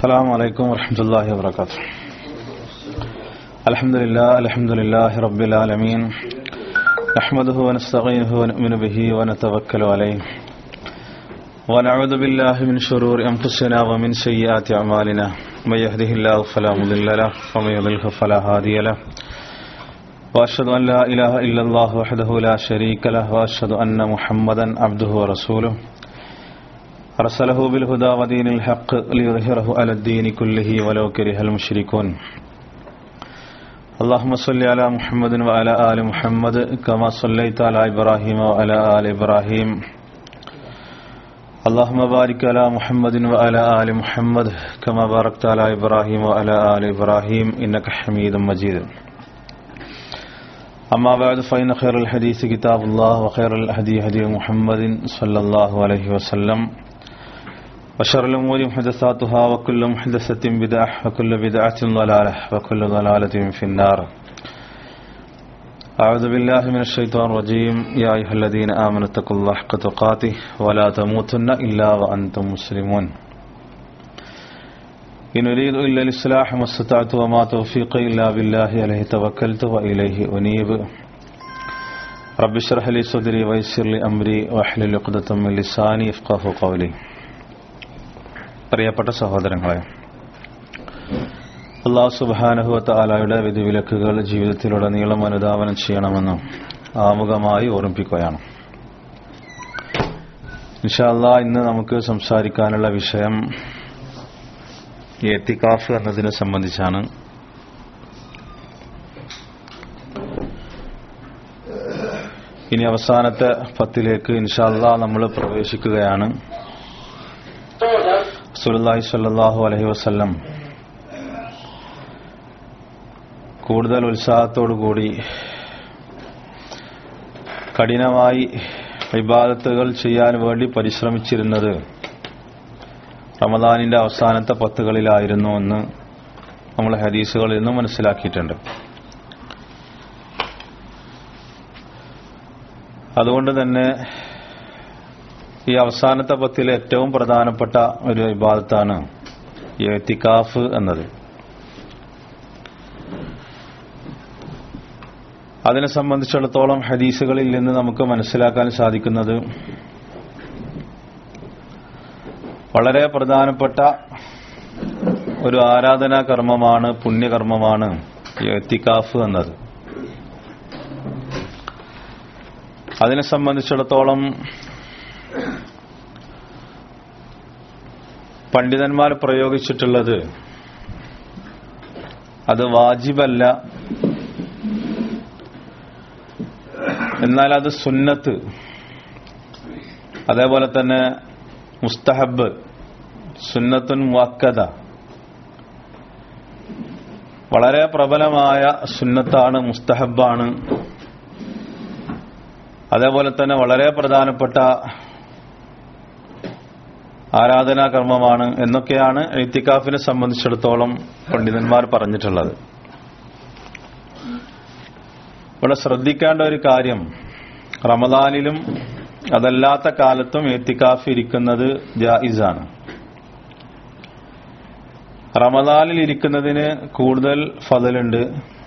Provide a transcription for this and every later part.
السلام عليكم ورحمة الله وبركاته الحمد لله الحمد لله رب العالمين نحمده ونستعينه ونؤمن به ونتوكل عليه ونعوذ بالله من شرور أنفسنا ومن سيئات أعمالنا من يهده الله فلا مضل له ومن يضلله فلا هادي له وأشهد أن لا إله إلا الله وحده لا شريك له وأشهد أن محمدا عبده ورسوله أرسله بالهدى ودين الحق ليظهره على الدين كله ولو كره المشركون اللهم صل على محمد وعلى آل محمد كما صليت على إبراهيم وعلى آل إبراهيم اللهم بارك على محمد وعلى آل محمد كما باركت على إبراهيم وعلى آل إبراهيم إنك حميد مجيد أما بعد فإن خير الحديث كتاب الله وخير الهدي هدي محمد صلى الله عليه وسلم وشر الأمور محدثاتها وكل محدثة بدعة وكل بدعة ضلالة وكل ضلالة في النار أعوذ بالله من الشيطان الرجيم يا أيها الذين آمنوا اتقوا الله حق تقاته ولا تموتن إلا وأنتم مسلمون إن أريد إلا الإصلاح ما استطعت وما توفيقي إلا بالله عليه توكلت وإليه أنيب رب اشرح لي صدري ويسر لي أمري واحلل عقدة من لساني يفقه قولي പ്രിയപ്പെട്ട സഹോദരങ്ങളെ അള്ളാഹു സുബാനഹുവത്ത ആലായുടെ വിധിവിലക്കുകൾ ജീവിതത്തിലുടനീളം അനുധാവനം ചെയ്യണമെന്നും ആമുഖമായി ഓർമ്മിപ്പിക്കുകയാണ് ഇൻഷാല്ല ഇന്ന് നമുക്ക് സംസാരിക്കാനുള്ള വിഷയം എത്തിക്കാഫ് എന്നതിനെ സംബന്ധിച്ചാണ് ഇനി അവസാനത്തെ പത്തിലേക്ക് ഇൻഷാല്ല നമ്മൾ പ്രവേശിക്കുകയാണ് സുലല്ലാഹി സല്ലാഹു അലഹി വസ്ല്ലം കൂടുതൽ ഉത്സാഹത്തോടുകൂടി കഠിനമായി വിവാദത്തുകൾ ചെയ്യാൻ വേണ്ടി പരിശ്രമിച്ചിരുന്നത് റമദാനിന്റെ അവസാനത്തെ പത്തുകളിലായിരുന്നു എന്ന് നമ്മൾ ഹദീസുകളിൽ നിന്നും മനസ്സിലാക്കിയിട്ടുണ്ട് അതുകൊണ്ട് തന്നെ ഈ അവസാനത്തെ പത്തിലെ ഏറ്റവും പ്രധാനപ്പെട്ട ഒരു വിഭാഗത്താണ് എത്തിക്കാഫ് എന്നത് അതിനെ സംബന്ധിച്ചിടത്തോളം ഹദീസുകളിൽ നിന്ന് നമുക്ക് മനസ്സിലാക്കാൻ സാധിക്കുന്നത് വളരെ പ്രധാനപ്പെട്ട ഒരു ആരാധനാ കർമ്മമാണ് പുണ്യകർമ്മമാണ് എത്തിക്കാഫ് എന്നത് അതിനെ സംബന്ധിച്ചിടത്തോളം പണ്ഡിതന്മാർ പ്രയോഗിച്ചിട്ടുള്ളത് അത് വാജിബല്ല എന്നാൽ അത് സുന്നത്ത് അതേപോലെ തന്നെ മുസ്തഹബ് സുന്നത്തുൻ മുക്കത വളരെ പ്രബലമായ സുന്നത്താണ് മുസ്തഹബാണ് അതേപോലെ തന്നെ വളരെ പ്രധാനപ്പെട്ട ആരാധനാകർമ്മമാണ് എന്നൊക്കെയാണ് എത്തിക്കാഫിനെ സംബന്ധിച്ചിടത്തോളം പണ്ഡിതന്മാർ പറഞ്ഞിട്ടുള്ളത് ഇവിടെ ശ്രദ്ധിക്കേണ്ട ഒരു കാര്യം റമദാനിലും അതല്ലാത്ത കാലത്തും എത്തിക്കാഫ് ഇരിക്കുന്നത് ജായിസാണ് റമദാനിൽ ഇരിക്കുന്നതിന് കൂടുതൽ ഫതലുണ്ട്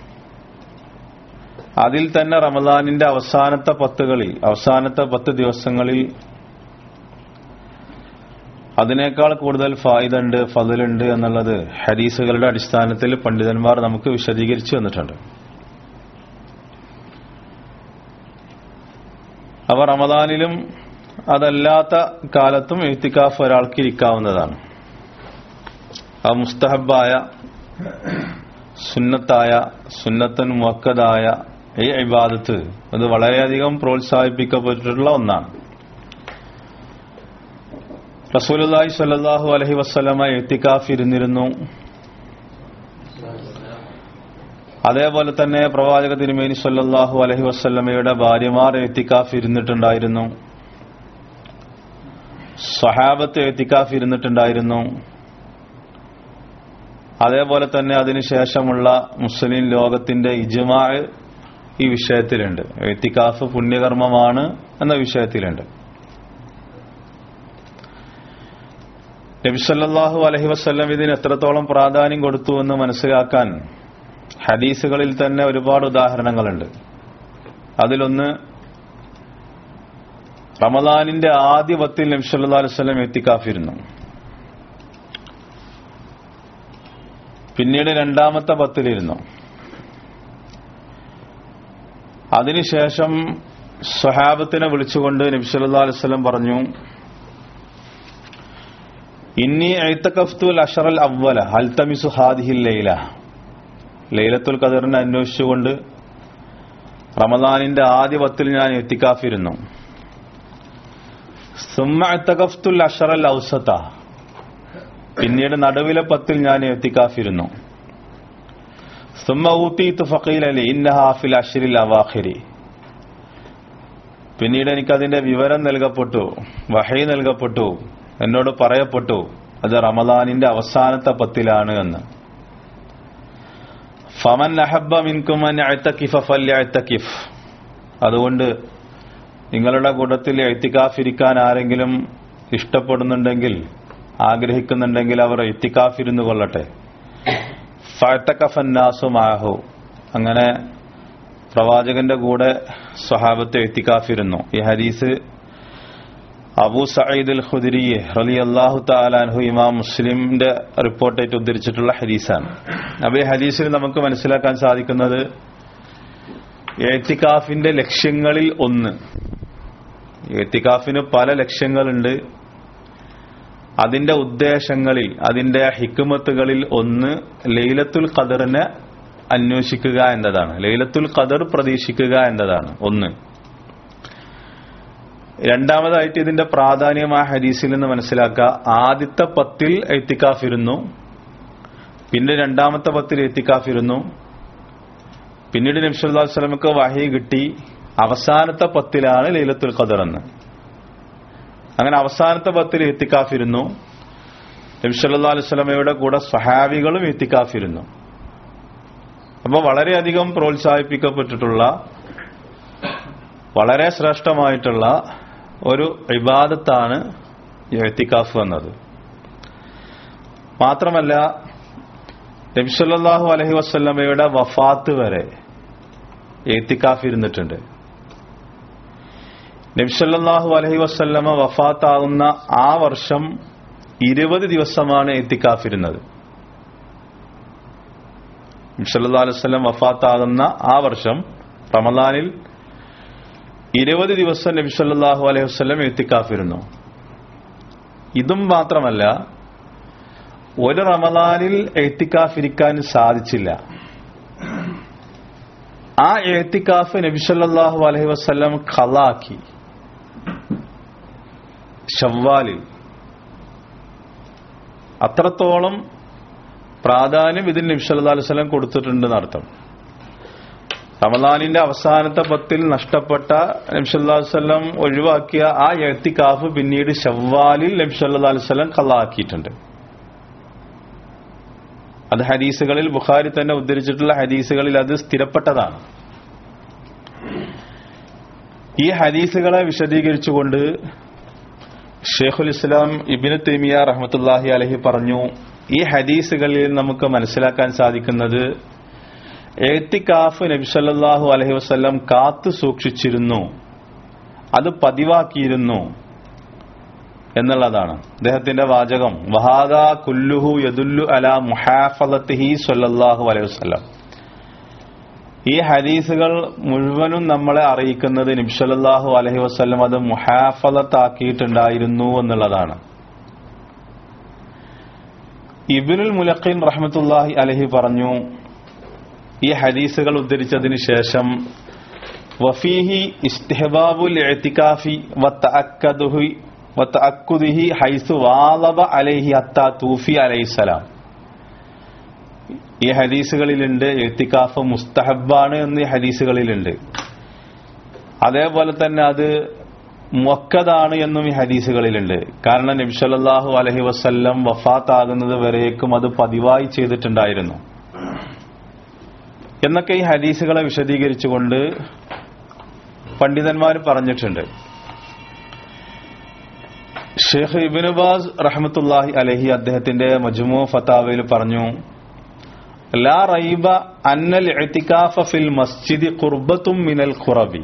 അതിൽ തന്നെ റമദാനിന്റെ അവസാനത്തെ പത്തുകളിൽ അവസാനത്തെ പത്ത് ദിവസങ്ങളിൽ അതിനേക്കാൾ കൂടുതൽ ഫായിദ ഉണ്ട് ഫതലുണ്ട് എന്നുള്ളത് ഹദീസുകളുടെ അടിസ്ഥാനത്തിൽ പണ്ഡിതന്മാർ നമുക്ക് വിശദീകരിച്ചു വന്നിട്ടുണ്ട് അവ റമദാനിലും അതല്ലാത്ത കാലത്തും എഴുത്തിക്കാഫ് ഒരാൾക്ക് ഇരിക്കാവുന്നതാണ് ആ മുസ്തഹബായ സുന്നത്തായ സുന്നത്തൻ മുക്കതായ ഈ ഇബാദത്ത് അത് വളരെയധികം പ്രോത്സാഹിപ്പിക്കപ്പെട്ടിട്ടുള്ള ഒന്നാണ് റസൂലുല്ലാഹി സ്വല്ലല്ലാഹു അലഹി വസ്ലമ എത്തിക്കാഫ് ഇരുന്നിരുന്നു അതേപോലെ തന്നെ പ്രവാചക തിരുമേനി സ്വല്ലല്ലാഹു അലഹി വസ്ലമയുടെ ഭാര്യമാർ എത്തിക്കാഫ് ഇരുന്നിട്ടുണ്ടായിരുന്നു സ്വഹാബത്ത് എത്തിക്കാഫ് ഇരുന്നിട്ടുണ്ടായിരുന്നു അതേപോലെ തന്നെ അതിനുശേഷമുള്ള മുസ്ലിം ലോകത്തിന്റെ ഇജ്മാ ഈ വിഷയത്തിലുണ്ട് എത്തിക്കാഫ് പുണ്യകർമ്മമാണ് എന്ന വിഷയത്തിലുണ്ട് നബിസല്ലാഹു അലഹി വസ്ല്ലം ഇതിന് എത്രത്തോളം പ്രാധാന്യം കൊടുത്തു എന്ന് മനസ്സിലാക്കാൻ ഹദീസുകളിൽ തന്നെ ഒരുപാട് ഉദാഹരണങ്ങളുണ്ട് അതിലൊന്ന് റമദാനിന്റെ ആദ്യ പത്തിൽ നബി സല്ലാ അലുവല്ലം എത്തിക്കാഫിരുന്നു പിന്നീട് രണ്ടാമത്തെ പത്തിലിരുന്നു അതിനുശേഷം സ്വഹാബത്തിനെ വിളിച്ചുകൊണ്ട് നബി സല്ലാ അലുവല്ലം പറഞ്ഞു ഇന്നി എഴുത്തക്കഫ്തുൽ അഷറൽ അവല ഹൽത്തമിസു ഹാദിഹിൽ ലൈല ലൈലത്തുൽ ഖദറിനെ അന്വേഷിച്ചുകൊണ്ട് റമദാനിന്റെ ആദ്യ പത്തിൽ ഞാൻ എത്തിക്കാഫിരുന്നു സുമ്മ എത്തകഫ്തുൽ അഷറൽ ഔസത്ത പിന്നീട് നടുവിലെ പത്തിൽ ഞാൻ എത്തിക്കാഫിരുന്നു സുമ്മ ഊത്തീത്ത് ഫക്കീൽ അലി ഇന്നഹാഫിൽ അഷറിൽ അവാഖിരി പിന്നീട് എനിക്കതിന്റെ വിവരം നൽകപ്പെട്ടു വഹൈ നൽകപ്പെട്ടു എന്നോട് പറയപ്പെട്ടു അത് റമദാനിന്റെ അവസാനത്തെ പത്തിലാണ് എന്ന് ഫമൻ അഹബ്ബ മിൻകുമൻ അഴ്ത്തക്കിഫ ഫല്യഴ്ത്തക്കിഫ് അതുകൊണ്ട് നിങ്ങളുടെ കൂട്ടത്തിൽ എഴുത്തിക്കാഫിരിക്കാൻ ആരെങ്കിലും ഇഷ്ടപ്പെടുന്നുണ്ടെങ്കിൽ ആഗ്രഹിക്കുന്നുണ്ടെങ്കിൽ അവർ എത്തിക്കാഫിരുന്നു കൊള്ളട്ടെ ഫഴത്തക്കഫന്നാസുമാഹു അങ്ങനെ പ്രവാചകന്റെ കൂടെ സ്വഹാബത്തെ എത്തിക്കാഫിരുന്നു ഈ ഹദീസ് അബൂ സയ്യിദ് അൽ ഖുദരി റലി അള്ളാഹു താലാൻഹു ഇമാം മുസ്ലിമിന്റെ റിപ്പോർട്ടായിട്ട് ഉദ്ധരിച്ചിട്ടുള്ള ഹദീസാണ് അപ്പൊ ഈ ഹദീസിൽ നമുക്ക് മനസ്സിലാക്കാൻ സാധിക്കുന്നത് ഏത്തിക്കാഫിന്റെ ലക്ഷ്യങ്ങളിൽ ഒന്ന് ഏത്തിക്കാഫിന് പല ലക്ഷ്യങ്ങളുണ്ട് അതിന്റെ ഉദ്ദേശങ്ങളിൽ അതിന്റെ ഹിക്കുമത്തുകളിൽ ഒന്ന് ലൈലത്തുൽ ഖദറിനെ അന്വേഷിക്കുക എന്നതാണ് ലൈലത്തുൽ ഖദർ പ്രതീക്ഷിക്കുക എന്നതാണ് ഒന്ന് രണ്ടാമതായിട്ട് ഇതിന്റെ പ്രാധാന്യമായ ഹദീസിൽ നിന്ന് മനസ്സിലാക്കുക ആദ്യത്തെ പത്തിൽ എത്തിക്കാഫിരുന്നു പിന്നെ രണ്ടാമത്തെ പത്തിൽ എത്തിക്കാഫിരുന്നു പിന്നീട് നബ്സുല്ലാ വസ്ലമക്ക് വഹി കിട്ടി അവസാനത്തെ പത്തിലാണ് ലൈലത്തുൽ ഖദർ എന്ന് അങ്ങനെ അവസാനത്തെ പത്തിൽ എത്തിക്കാഫിരുന്നു നബ്സല്ലാ അലുസ്ലമയുടെ കൂടെ സ്വഹാബികളും എത്തിക്കാഫിരുന്നു അപ്പൊ വളരെയധികം പ്രോത്സാഹിപ്പിക്കപ്പെട്ടിട്ടുള്ള വളരെ ശ്രേഷ്ഠമായിട്ടുള്ള ഒരു ഇബാദത്താണ് എത്തിക്കാഫ് എന്നത് മാത്രമല്ല നബ്സല്ലാഹു അലഹി വസ്ല്ലമയുടെ വഫാത്ത് വരെ എത്തിക്കാഫ് ഇരുന്നിട്ടുണ്ട് നബ്സല്ലാഹു അലഹി വസ്ല്ലമ വഫാത്താകുന്ന ആ വർഷം ഇരുപത് ദിവസമാണ് എത്തിക്കാഫിരുന്നത് നബ്സല്ലാ അലുവല്ലം വഫാത്താകുന്ന ആ വർഷം റമദാനിൽ ഇരുപത് ദിവസം നബി സല്ലാഹു അലൈഹി വസ്ലം എത്തിക്കാഫിരുന്നു ഇതും മാത്രമല്ല ഒരു റമദാനിൽ എത്തിക്കാഫിരിക്കാൻ സാധിച്ചില്ല ആ എത്തിക്കാഫ് നബി സല്ലാഹു അലൈഹി വസ്ലം ഖലാക്കി ഷവ്വാലിൽ അത്രത്തോളം പ്രാധാന്യം ഇതിന് നബി സല്ലാ അലൈഹി വസ്ലം കൊടുത്തിട്ടുണ്ടെന്ന് അർത്ഥം റമദാനിന്റെ അവസാനത്തെ പത്തിൽ നഷ്ടപ്പെട്ട നബ്സല്ലാസ്ലം ഒഴിവാക്കിയ ആ എത്തിക്കാഫ് പിന്നീട് ഷവ്വാലിൽ നബ്സല്ലാ അലുസല്ലം കള്ളാക്കിയിട്ടുണ്ട് അത് ഹദീസുകളിൽ ബുഖാരി തന്നെ ഉദ്ധരിച്ചിട്ടുള്ള ഹദീസുകളിൽ അത് സ്ഥിരപ്പെട്ടതാണ് ഈ ഹദീസുകളെ വിശദീകരിച്ചുകൊണ്ട് ഷെയ്ഖുൽ ഇസ്ലാം ഇബിന് തെമിയ റഹ്മത്തുല്ലാഹി അലഹി പറഞ്ഞു ഈ ഹദീസുകളിൽ നമുക്ക് മനസ്സിലാക്കാൻ സാധിക്കുന്നത് എഴുത്തിക്കാഫ് നബിസല്ലാഹു അലഹി വസ്ല്ലം കാത്തു സൂക്ഷിച്ചിരുന്നു അത് പതിവാക്കിയിരുന്നു എന്നുള്ളതാണ് അദ്ദേഹത്തിന്റെ വാചകം വഹാദ കുല്ലുഹു യദുല്ലു അല മുഹാഫലത്തിഹി സല്ലാഹു അലൈഹി വസ്ലം ഈ ഹദീസുകൾ മുഴുവനും നമ്മളെ അറിയിക്കുന്നത് നബ്സല്ലാഹു അലഹി വസ്ല്ലം അത് മുഹാഫലത്താക്കിയിട്ടുണ്ടായിരുന്നു എന്നുള്ളതാണ് ഇബിനുൽ മുലഖീൻ റഹ്മത്തുല്ലാഹി അലഹി പറഞ്ഞു ഈ ഹദീസുകൾ ഉദ്ധരിച്ചതിന് ശേഷം വഫീഹി ഇസ്തിഹബാബുൽ എത്തിക്കാഫി വത്തഅക്കദുഹി വത്തഅക്കുദിഹി ഹൈസു വാലബ അലൈഹി അത്ത തൂഫി അലൈഹിസ്സലാം ഈ ഹദീസുകളിലുണ്ട് എത്തിക്കാഫ് മുസ്തഹബാണ് എന്ന് ഈ ഹദീസുകളിലുണ്ട് അതേപോലെ തന്നെ അത് മുക്കതാണ് എന്നും ഈ ഹദീസുകളിലുണ്ട് കാരണം നബ്സല്ലാഹു അലഹി വസ്ല്ലം വഫാത്താകുന്നത് വരേക്കും അത് പതിവായി ചെയ്തിട്ടുണ്ടായിരുന്നു എന്നൊക്കെ ഈ ഹദീസുകളെ വിശദീകരിച്ചുകൊണ്ട് പണ്ഡിതന്മാർ പറഞ്ഞിട്ടുണ്ട് ഷെയ്ഖ് ഇബിനുബാസ് റഹ്മത്തുല്ലാഹി അലഹി അദ്ദേഹത്തിന്റെ മജ്മു ഫത്താവയിൽ പറഞ്ഞു ലാ റൈബ അന്നൽ ഇഅ്തികാഫ ഫിൽ മസ്ജിദി ഖുർബത്തും മിനൽ ഖുറബി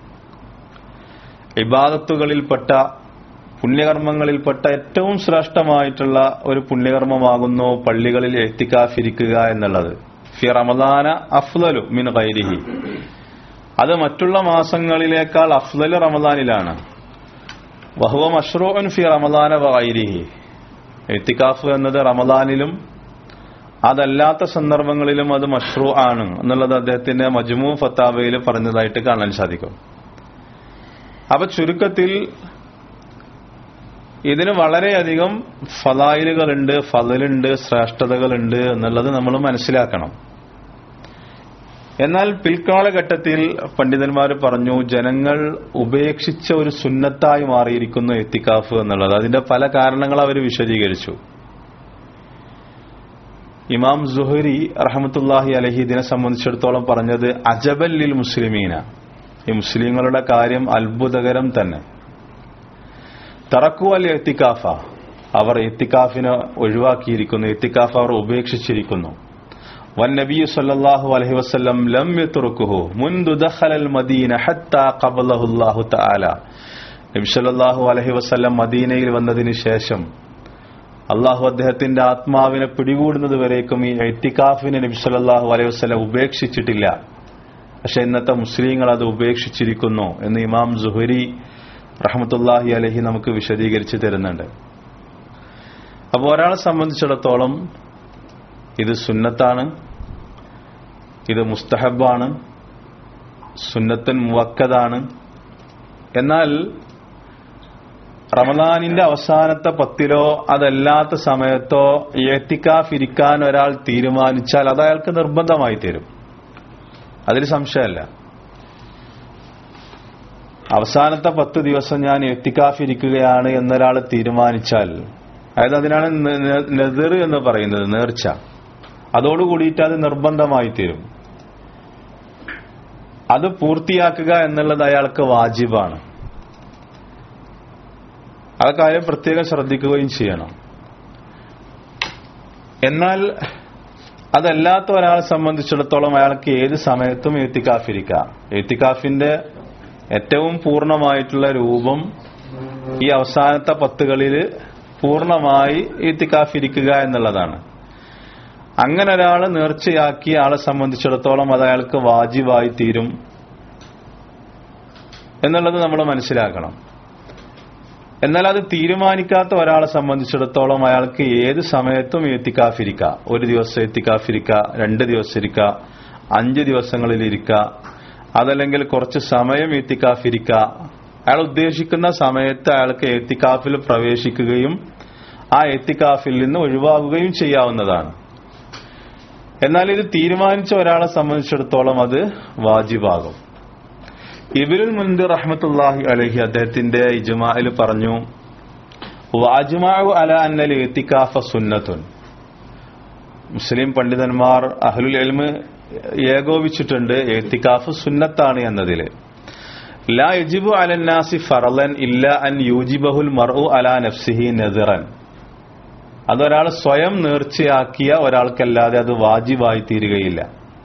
ഇബാദത്തുകളിൽപ്പെട്ട പുണ്യകർമ്മങ്ങളിൽപ്പെട്ട ഏറ്റവും ശ്രേഷ്ഠമായിട്ടുള്ള ഒരു പുണ്യകർമ്മമാകുന്നു പള്ളികളിൽ എത്തിക്കാഫിരിക്കുക എന്നുള്ളത് ഫി റമദാന അഫ്ലലു മിൻ ഗൈരിഹി അത് മറ്റുള്ള മാസങ്ങളിലേക്കാൾ അഫ്ലല് റമദാനിലാണ് വഹുവ മഷ്റൂൻ ഫി റമദാന വൈരിഹി എത്തിക്കാഫ് എന്നത് റമദാനിലും അതല്ലാത്ത സന്ദർഭങ്ങളിലും അത് മഷ്റൂ ആണ് എന്നുള്ളത് അദ്ദേഹത്തിന്റെ മജ്മു ഫത്താവയിൽ പറഞ്ഞതായിട്ട് കാണാൻ സാധിക്കും അപ്പൊ ചുരുക്കത്തിൽ ഇതിന് വളരെയധികം ഫലായിലുകളുണ്ട് ഫലലുണ്ട് ശ്രേഷ്ഠതകളുണ്ട് എന്നുള്ളത് നമ്മൾ മനസ്സിലാക്കണം എന്നാൽ പിൽക്കാലഘട്ടത്തിൽ പണ്ഡിതന്മാർ പറഞ്ഞു ജനങ്ങൾ ഉപേക്ഷിച്ച ഒരു സുന്നത്തായി മാറിയിരിക്കുന്നു എത്തിക്കാഫ് എന്നുള്ളത് അതിന്റെ പല കാരണങ്ങൾ അവർ വിശദീകരിച്ചു ഇമാം സുഹരി റഹമത്തുല്ലാഹി അലഹി ഇതിനെ സംബന്ധിച്ചിടത്തോളം പറഞ്ഞത് അജബല്ലിൽ മുസ്ലിമീന ഈ മുസ്ലിങ്ങളുടെ കാര്യം അത്ഭുതകരം തന്നെ തറക്കു അൽ എത്തിക്കാഫ അവർ എത്തിക്കാഫിനെ ഒഴിവാക്കിയിരിക്കുന്നു എത്തിക്കാഫ് അവർ ഉപേക്ഷിച്ചിരിക്കുന്നു والنبي صلى الله عليه وسلم لم يتركه منذ دخل المدينة حتى قبله الله تعالى നബി സല്ലല്ലാഹു അലൈഹി വസല്ലം മദീനയിൽ വന്നതിന് ശേഷം അള്ളാഹു അദ്ദേഹത്തിന്റെ ആത്മാവിനെ പിടികൂടുന്നത് വരേക്കും ഈ എത്തിക്കാഫിനെ നബി സല്ലല്ലാഹു അലൈഹി വസല്ലം ഉപേക്ഷിച്ചിട്ടില്ല പക്ഷെ ഇന്നത്തെ മുസ്ലിങ്ങൾ അത് ഉപേക്ഷിച്ചിരിക്കുന്നു എന്ന് ഇമാം സുഹരി റഹമത്തുല്ലാഹി അലഹി നമുക്ക് വിശദീകരിച്ച് തരുന്നുണ്ട് അപ്പോൾ ഒരാളെ സംബന്ധിച്ചിടത്തോളം ഇത് സുന്നത്താണ് ഇത് മുസ്തഹബാണ് സുന്നത്തൻ മുവക്കതാണ് എന്നാൽ റമദാനിന്റെ അവസാനത്തെ പത്തിലോ അതല്ലാത്ത സമയത്തോ ഏത്തിക്കാഫ് ഇരിക്കാൻ ഒരാൾ തീരുമാനിച്ചാൽ അത് അയാൾക്ക് നിർബന്ധമായി തീരും അതിൽ സംശയമല്ല അവസാനത്തെ പത്ത് ദിവസം ഞാൻ എത്തിക്കാഫ് ഇരിക്കുകയാണ് എന്നൊരാൾ തീരുമാനിച്ചാൽ അതായത് അതിനാണ് നെതിർ എന്ന് പറയുന്നത് നേർച്ച അതോടുകൂടിയിട്ട് അത് നിർബന്ധമായി തീരും അത് പൂർത്തിയാക്കുക എന്നുള്ളത് അയാൾക്ക് വാജിബാണ് ആ കാര്യം പ്രത്യേകം ശ്രദ്ധിക്കുകയും ചെയ്യണം എന്നാൽ അതല്ലാത്ത ഒരാളെ സംബന്ധിച്ചിടത്തോളം അയാൾക്ക് ഏത് സമയത്തും എത്തിക്കാഫിരിക്കാം എത്തിക്കാഫിന്റെ ഏറ്റവും പൂർണ്ണമായിട്ടുള്ള രൂപം ഈ അവസാനത്തെ പത്തുകളിൽ പൂർണ്ണമായി എത്തിക്കാഫിരിക്കുക എന്നുള്ളതാണ് അങ്ങനെ ഒരാൾ നേർച്ചയാക്കിയ ആളെ സംബന്ധിച്ചിടത്തോളം അത് അയാൾക്ക് വാജിബായി തീരും എന്നുള്ളത് നമ്മൾ മനസ്സിലാക്കണം എന്നാൽ അത് തീരുമാനിക്കാത്ത ഒരാളെ സംബന്ധിച്ചിടത്തോളം അയാൾക്ക് ഏത് സമയത്തും എത്തിക്കാഫിരിക്ക ഒരു ദിവസം എത്തിക്കാഫിരിക്ക രണ്ട് ദിവസം ഇരിക്ക അഞ്ച് ദിവസങ്ങളിൽ ഇരിക്ക അതല്ലെങ്കിൽ കുറച്ച് സമയം എത്തിക്കാഫിരിക്ക അയാൾ ഉദ്ദേശിക്കുന്ന സമയത്ത് അയാൾക്ക് എത്തിക്കാഫിൽ പ്രവേശിക്കുകയും ആ എത്തിക്കാഫിൽ നിന്ന് ഒഴിവാകുകയും ചെയ്യാവുന്നതാണ് എന്നാൽ ഇത് തീരുമാനിച്ച ഒരാളെ സംബന്ധിച്ചിടത്തോളം അത് വാജിബാകും ഇബിനുൽ മുൻദി റഹ്മത്തുല്ലാഹി അലഹി അദ്ദേഹത്തിന്റെ ഇജ്മായിൽ പറഞ്ഞു വാജ്മാവു അല അന്നൽ എത്തിക്കാഫ സുന്നത്തുൻ മുസ്ലിം പണ്ഡിതന്മാർ അഹ്ലുൽ എൽമ് ഏകോപിച്ചിട്ടുണ്ട് എത്തിക്കാഫ് സുന്നത്താണ് എന്നതില് ലാ യജിബു അലന്നാസി ഫറലൻ ഇല്ല അൻ യൂജിബഹുൽ മർഉ അലാ നഫ്സിഹി നദിറൻ അതൊരാൾ സ്വയം നേർച്ചയാക്കിയ ഒരാൾക്കല്ലാതെ അത് വാജിബായി തീരുകയില്ല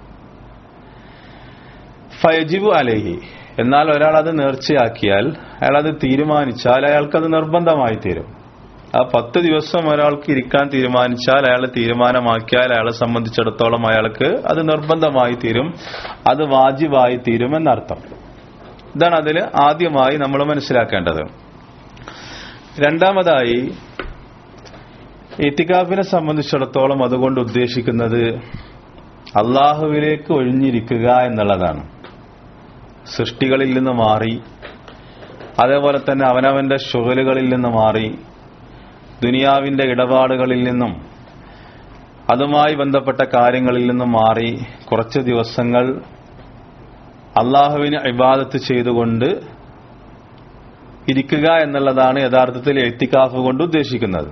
ഫയജിബു അലഹി എന്നാൽ ഒരാൾ അത് നേർച്ചയാക്കിയാൽ അയാൾ അത് തീരുമാനിച്ചാൽ അയാൾക്കത് നിർബന്ധമായി തീരും ആ പത്ത് ദിവസം ഒരാൾക്ക് ഇരിക്കാൻ തീരുമാനിച്ചാൽ അയാൾ തീരുമാനമാക്കിയാൽ അയാളെ സംബന്ധിച്ചിടത്തോളം അയാൾക്ക് അത് നിർബന്ധമായി തീരും അത് വാജിബായി തീരും എന്നർത്ഥം ഇതാണ് അതിൽ ആദ്യമായി നമ്മൾ മനസ്സിലാക്കേണ്ടത് രണ്ടാമതായി ഇത്തിക്കാഫിനെ സംബന്ധിച്ചിടത്തോളം അതുകൊണ്ട് ഉദ്ദേശിക്കുന്നത് അള്ളാഹുവിലേക്ക് ഒഴിഞ്ഞിരിക്കുക എന്നുള്ളതാണ് സൃഷ്ടികളിൽ നിന്ന് മാറി അതേപോലെ തന്നെ അവനവന്റെ ഷുഗലുകളിൽ നിന്ന് മാറി ദുനിയാവിന്റെ ഇടപാടുകളിൽ നിന്നും അതുമായി ബന്ധപ്പെട്ട കാര്യങ്ങളിൽ നിന്നും മാറി കുറച്ച് ദിവസങ്ങൾ അള്ളാഹുവിന് ഇബാദത്ത് ചെയ്തുകൊണ്ട് ഇരിക്കുക എന്നുള്ളതാണ് യഥാർത്ഥത്തിൽ എത്തിക്കാഫ് കൊണ്ട് ഉദ്ദേശിക്കുന്നത്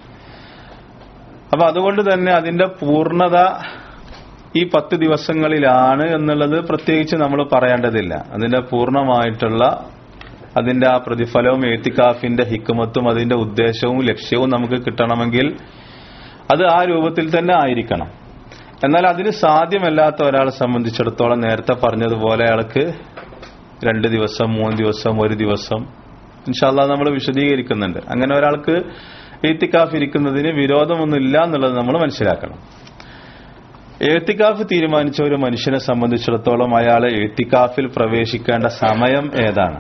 അപ്പൊ അതുകൊണ്ട് തന്നെ അതിന്റെ പൂർണ്ണത ഈ പത്ത് ദിവസങ്ങളിലാണ് എന്നുള്ളത് പ്രത്യേകിച്ച് നമ്മൾ പറയേണ്ടതില്ല അതിന്റെ പൂർണ്ണമായിട്ടുള്ള അതിന്റെ ആ പ്രതിഫലവും എഴുത്തിക്കാഫിന്റെ ഹിക്കുമത്തും അതിന്റെ ഉദ്ദേശവും ലക്ഷ്യവും നമുക്ക് കിട്ടണമെങ്കിൽ അത് ആ രൂപത്തിൽ തന്നെ ആയിരിക്കണം എന്നാൽ അതിന് സാധ്യമല്ലാത്ത ഒരാളെ സംബന്ധിച്ചിടത്തോളം നേരത്തെ പറഞ്ഞതുപോലെ അയാൾക്ക് രണ്ട് ദിവസം മൂന്ന് ദിവസം ഒരു ദിവസം ഇൻഷാല്ല നമ്മൾ വിശദീകരിക്കുന്നുണ്ട് അങ്ങനെ ഒരാൾക്ക് എഴുത്തിക്കാഫ് ഇരിക്കുന്നതിന് വിരോധമൊന്നുമില്ല എന്നുള്ളത് നമ്മൾ മനസ്സിലാക്കണം എഴുത്തിക്കാഫ് തീരുമാനിച്ച ഒരു മനുഷ്യനെ സംബന്ധിച്ചിടത്തോളം അയാൾ എഴുത്തിക്കാഫിൽ പ്രവേശിക്കേണ്ട സമയം ഏതാണ്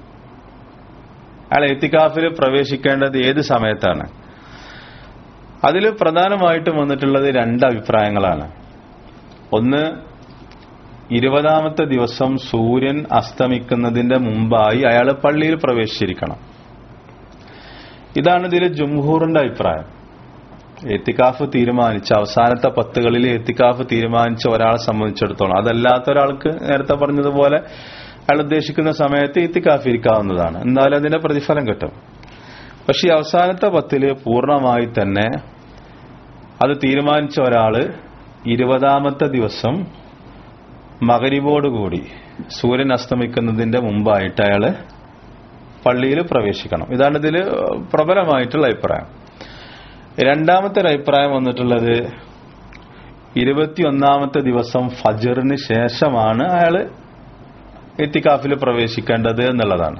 അയാൾ എഴുത്തിക്കാഫിൽ പ്രവേശിക്കേണ്ടത് ഏത് സമയത്താണ് അതിൽ പ്രധാനമായിട്ടും വന്നിട്ടുള്ളത് രണ്ട് അഭിപ്രായങ്ങളാണ് ഒന്ന് ഇരുപതാമത്തെ ദിവസം സൂര്യൻ അസ്തമിക്കുന്നതിന്റെ മുമ്പായി അയാൾ പള്ളിയിൽ പ്രവേശിച്ചിരിക്കണം ഇതാണ് ഇതിൽ ജുംഹൂറിന്റെ അഭിപ്രായം എത്തിക്കാഫ് തീരുമാനിച്ച അവസാനത്തെ പത്തുകളിൽ എത്തിക്കാഫ് തീരുമാനിച്ച ഒരാളെ സംബന്ധിച്ചിടത്തോളം അതല്ലാത്ത ഒരാൾക്ക് നേരത്തെ പറഞ്ഞതുപോലെ അയാൾ ഉദ്ദേശിക്കുന്ന സമയത്ത് എത്തിക്കാഫ് ഇരിക്കാവുന്നതാണ് എന്നാലും അതിന്റെ പ്രതിഫലം കിട്ടും പക്ഷെ ഈ അവസാനത്തെ പത്തില് പൂർണ്ണമായി തന്നെ അത് തീരുമാനിച്ച ഒരാള് ഇരുപതാമത്തെ ദിവസം മകരിവോടുകൂടി സൂര്യൻ അസ്തമിക്കുന്നതിന്റെ മുമ്പായിട്ട് അയാള് പള്ളിയിൽ പ്രവേശിക്കണം ഇതാണ് ഇതിൽ പ്രബലമായിട്ടുള്ള അഭിപ്രായം രണ്ടാമത്തെ ഒരു അഭിപ്രായം വന്നിട്ടുള്ളത് ഇരുപത്തിയൊന്നാമത്തെ ദിവസം ഫജറിന് ശേഷമാണ് അയാള് എത്തിക്കാഫിൽ പ്രവേശിക്കേണ്ടത് എന്നുള്ളതാണ്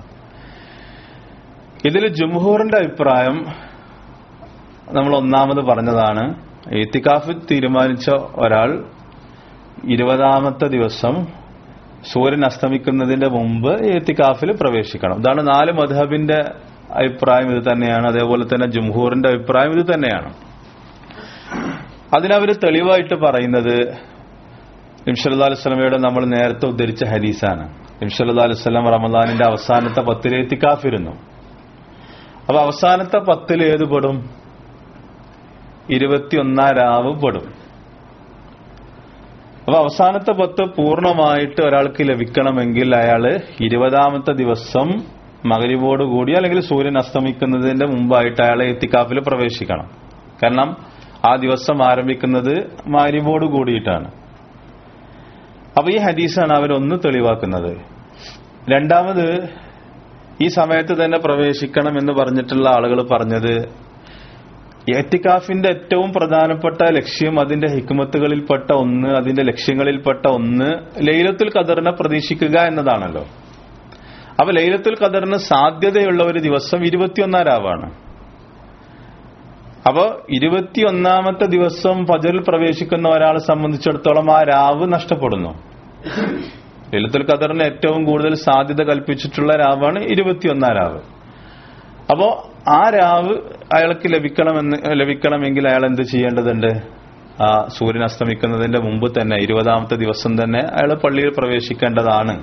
ഇതിൽ ജുംഹൂറിന്റെ അഭിപ്രായം നമ്മൾ ഒന്നാമത് പറഞ്ഞതാണ് എത്തിക്കാഫ് തീരുമാനിച്ച ഒരാൾ ഇരുപതാമത്തെ ദിവസം സൂര്യൻ അസ്തമിക്കുന്നതിന്റെ മുമ്പ് എത്തിക്കാഫിൽ പ്രവേശിക്കണം ഇതാണ് നാല് മധബിന്റെ അഭിപ്രായം ഇത് തന്നെയാണ് അതേപോലെ തന്നെ ജുംഹൂറിന്റെ അഭിപ്രായം ഇത് തന്നെയാണ് അതിനവര് തെളിവായിട്ട് പറയുന്നത് നിംഷല്ലാ അലുസ്ലമയുടെ നമ്മൾ നേരത്തെ ഉദ്ധരിച്ച ഹദീസാണ് നിംഷല്ലാ അലുസ്ലാം റമദാനിന്റെ അവസാനത്തെ പത്തിൽ എത്തിക്കാഫിരുന്നു അപ്പൊ അവസാനത്തെ പത്തിൽ ഏത് പെടും ഇരുപത്തിയൊന്നാം രാവ് പെടും അപ്പൊ അവസാനത്തെ പത്ത് പൂർണ്ണമായിട്ട് ഒരാൾക്ക് ലഭിക്കണമെങ്കിൽ അയാള് ഇരുപതാമത്തെ ദിവസം മകരിവോട് കൂടി അല്ലെങ്കിൽ സൂര്യൻ അസ്തമിക്കുന്നതിന്റെ മുമ്പായിട്ട് അയാളെ എത്തിക്കാപ്പിൽ പ്രവേശിക്കണം കാരണം ആ ദിവസം ആരംഭിക്കുന്നത് മാരിവോട് കൂടിയിട്ടാണ് അപ്പൊ ഈ ഹദീസാണ് അവരൊന്ന് തെളിവാക്കുന്നത് രണ്ടാമത് ഈ സമയത്ത് തന്നെ പ്രവേശിക്കണം എന്ന് പറഞ്ഞിട്ടുള്ള ആളുകൾ പറഞ്ഞത് എത്തിക്കാഫിന്റെ ഏറ്റവും പ്രധാനപ്പെട്ട ലക്ഷ്യം അതിന്റെ ഹിക്മത്തുകളിൽപ്പെട്ട ഒന്ന് അതിന്റെ ലക്ഷ്യങ്ങളിൽപ്പെട്ട ഒന്ന് ലൈലത്തുൽ ഖദറിനെ പ്രതീക്ഷിക്കുക എന്നതാണല്ലോ അപ്പൊ ലൈലത്തുൽ ഖദറിന് സാധ്യതയുള്ള ഒരു ദിവസം ഇരുപത്തിയൊന്നാം രാവാണ് അപ്പോ ഇരുപത്തിയൊന്നാമത്തെ ദിവസം ഫജറിൽ പ്രവേശിക്കുന്ന ഒരാളെ സംബന്ധിച്ചിടത്തോളം ആ രാവ് നഷ്ടപ്പെടുന്നു ലളിത്തുൽ ഖദറിന് ഏറ്റവും കൂടുതൽ സാധ്യത കൽപ്പിച്ചിട്ടുള്ള രാവാണ് ഇരുപത്തിയൊന്നാം രാവ് അപ്പോ ആ രാവ് അയാൾക്ക് ലഭിക്കണമെന്ന് ലഭിക്കണമെങ്കിൽ അയാൾ എന്ത് ചെയ്യേണ്ടതുണ്ട് ആ സൂര്യൻ അസ്തമിക്കുന്നതിന്റെ മുമ്പ് തന്നെ ഇരുപതാമത്തെ ദിവസം തന്നെ അയാൾ പള്ളിയിൽ പ്രവേശിക്കേണ്ടതാണ്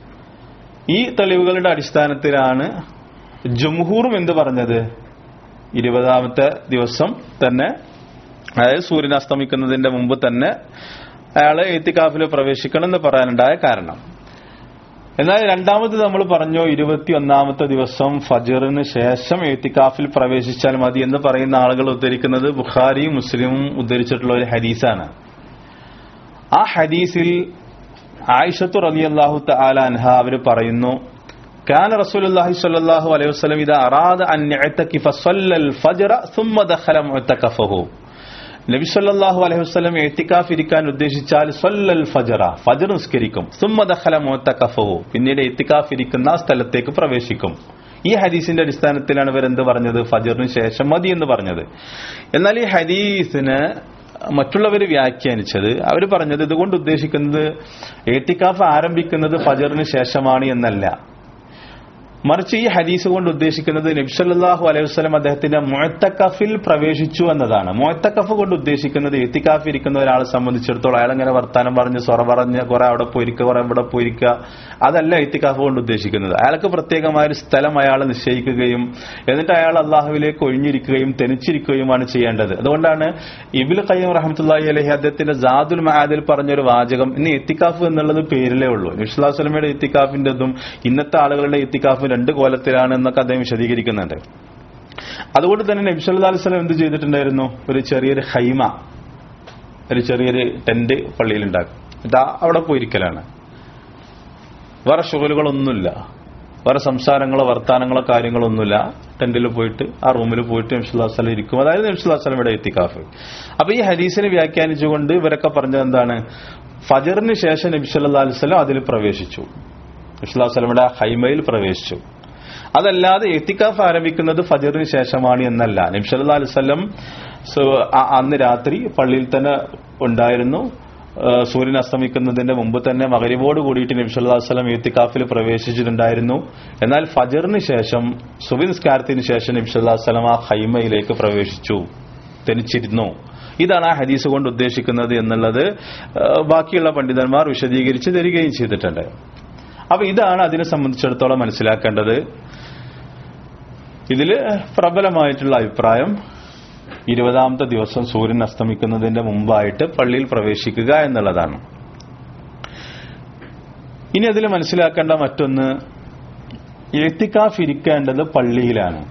ഈ തെളിവുകളുടെ അടിസ്ഥാനത്തിലാണ് ജംഹൂറും എന്ത് പറഞ്ഞത് ഇരുപതാമത്തെ ദിവസം തന്നെ അതായത് സൂര്യൻ അസ്തമിക്കുന്നതിന്റെ മുമ്പ് തന്നെ അയാള് എത്തിക്കാഫിൽ പ്രവേശിക്കണം എന്ന് പറയാനുണ്ടായ കാരണം എന്നാൽ രണ്ടാമത് നമ്മൾ പറഞ്ഞു ഇരുപത്തിയൊന്നാമത്തെ ദിവസം ഫജറിന് ശേഷം എത്തിക്കാഫിൽ പ്രവേശിച്ചാൽ മതി എന്ന് പറയുന്ന ആളുകൾ ഉദ്ധരിക്കുന്നത് ബുഖാരിയും മുസ്ലിമും ഉദ്ധരിച്ചിട്ടുള്ള ഒരു ഹദീസാണ് ആ ഹദീസിൽ ആയിഷത്തു റലി അള്ളാഹു അൻഹ അവർ പറയുന്നു كان رسول الله صلى الله عليه وسلم إذا أراد أن يعتكف صلى الفجر ثم دخل معتكفه നബി സല്ലല്ലാഹു അലൈഹി വസല്ലം എത്തിക്കാഫ് ഇരിക്കാൻ ഉദ്ദേശിച്ചാൽ സല്ലൽ ഫജറ ഫജർ നിസ്കരിക്കും സുമ്മ ദഖല മുഅത്തഖഫഹു പിന്നീട് എത്തിക്കാഫ് ഇരിക്കുന്ന ആ സ്ഥലത്തേക്ക് പ്രവേശിക്കും ഈ ഹദീസിന്റെ അടിസ്ഥാനത്തിലാണ് ഇവർ എന്ത് പറഞ്ഞത് ഫജറിന് ശേഷം മതി എന്ന് പറഞ്ഞത് എന്നാൽ ഈ ഹദീസിന് മറ്റുള്ളവർ വ്യാഖ്യാനിച്ചത് അവർ പറഞ്ഞത് ഇതുകൊണ്ട് ഉദ്ദേശിക്കുന്നത് ഏത്തിക്കാഫ് ആരംഭിക്കുന്നത് ഫജറിന് ശേഷമാണ് എന്നല്ല മറിച്ച് ഈ ഹദീസ് കൊണ്ട് ഉദ്ദേശിക്കുന്നത് നബ്സല്ലാഹു അലൈഹി വസ്ലം അദ്ദേഹത്തിന്റെ മൊഴത്തക്കഫിൽ പ്രവേശിച്ചു എന്നതാണ് മൊഴത്തക്കഫ് കൊണ്ട് ഉദ്ദേശിക്കുന്നത് എത്തിക്കാഫ് ഇരിക്കുന്ന ഒരാളെ സംബന്ധിച്ചിടത്തോളം അയാൾ ഇങ്ങനെ വർത്താനം പറഞ്ഞ് സൊറ പറഞ്ഞ് കുറെ അവിടെ പോയിരിക്കുക കുറെ ഇവിടെ പോയിരിക്കുക അതല്ല എത്തിക്കാഫ് കൊണ്ട് ഉദ്ദേശിക്കുന്നത് അയാൾക്ക് പ്രത്യേകമായ ഒരു സ്ഥലം അയാൾ നിശ്ചയിക്കുകയും എന്നിട്ട് അയാൾ അള്ളാഹുവിലേക്ക് ഒഴിഞ്ഞിരിക്കുകയും തെനിച്ചിരിക്കുകയുമാണ് ചെയ്യേണ്ടത് അതുകൊണ്ടാണ് ഇബിൽ ഖയ്യം റഹമത്തുല്ലാഹി അലഹി അദ്ദേഹത്തിന്റെ ജാദുൽ മഹാദിൽ പറഞ്ഞൊരു വാചകം ഇന്ന് എത്തിക്കാഫ് എന്നുള്ളത് പേരിലേ ഉള്ളൂ നബ്സുല്ലാ സ്വലമയുടെ എത്തിക്കാഫിന്റെതും ഇന്നത്തെ ആളുകളുടെ എത്തിക്കാഫ് രണ്ട് കോലത്തിലാണ് എന്നൊക്കെ അദ്ദേഹം വിശദീകരിക്കുന്നുണ്ട് അതുകൊണ്ട് തന്നെ നബി സല്ലല്ലാഹു അലൈഹി വസല്ലം എന്ത് ചെയ്തിട്ടുണ്ടായിരുന്നു ഒരു ചെറിയൊരു ഹൈമ ഒരു ചെറിയൊരു ടെന്റ് പള്ളിയിൽ ഉണ്ടാക്കും ഇതാ അവിടെ പോയിരിക്കലാണ് വേറെ ഷുഗലുകളൊന്നുമില്ല വേറെ സംസാരങ്ങളോ വർത്താനങ്ങളോ കാര്യങ്ങളോ ഒന്നുമില്ല ടെന്റിൽ പോയിട്ട് ആ റൂമിൽ പോയിട്ട് നബ്സുല്ലാസ്ലം ഇരിക്കും അതായത് നബ്സുല്ലാസ്ലം ഇവിടെ എത്തിക്കാഫ് അപ്പൊ ഈ ഹദീസിനെ വ്യാഖ്യാനിച്ചുകൊണ്ട് ഇവരൊക്കെ പറഞ്ഞത് എന്താണ് ഫജറിന് ശേഷം നബി സല്ലാ അലിസ്ലം അതിൽ പ്രവേശിച്ചു നബ്സുല്ലാസ്ലമിയുടെ ഹൈമയിൽ പ്രവേശിച്ചു അതല്ലാതെ എത്തിക്കാഫ് ആരംഭിക്കുന്നത് ഫജറിന് ശേഷമാണ് എന്നല്ല നബി സല്ലാ അലിസ്ലം അന്ന് രാത്രി പള്ളിയിൽ തന്നെ ഉണ്ടായിരുന്നു ഏഹ് സൂര്യൻ അസ്തമിക്കുന്നതിന്റെ മുമ്പ് തന്നെ മകരിവോട് കൂടിയിട്ട് നബി സല്ലല്ലാഹു അലൈഹി വസല്ലം ഇത്തിക്കാഫിൽ പ്രവേശിച്ചിട്ടുണ്ടായിരുന്നു എന്നാൽ ഫജറിന് ശേഷം സുബി നിസ്കാരത്തിന് ശേഷം നബി സല്ലല്ലാഹു അലൈഹി വസല്ലം ആ ഹൈമയിലേക്ക് പ്രവേശിച്ചു തനിച്ചിരുന്നു ഇതാണ് ആ ഹദീസ് കൊണ്ട് ഉദ്ദേശിക്കുന്നത് എന്നുള്ളത് ഏഹ് ബാക്കിയുള്ള പണ്ഡിതന്മാർ വിശദീകരിച്ച് തരികയും ചെയ്തിട്ടുണ്ട് അപ്പൊ ഇതാണ് അതിനെ സംബന്ധിച്ചിടത്തോളം മനസ്സിലാക്കേണ്ടത് ഇതില് പ്രബലമായിട്ടുള്ള അഭിപ്രായം ഇരുപതാമത്തെ ദിവസം സൂര്യൻ അസ്തമിക്കുന്നതിന്റെ മുമ്പായിട്ട് പള്ളിയിൽ പ്രവേശിക്കുക എന്നുള്ളതാണ് ഇനി അതിൽ മനസ്സിലാക്കേണ്ട മറ്റൊന്ന് എത്തിക്കാഫ് ഇരിക്കേണ്ടത് പള്ളിയിലാണ്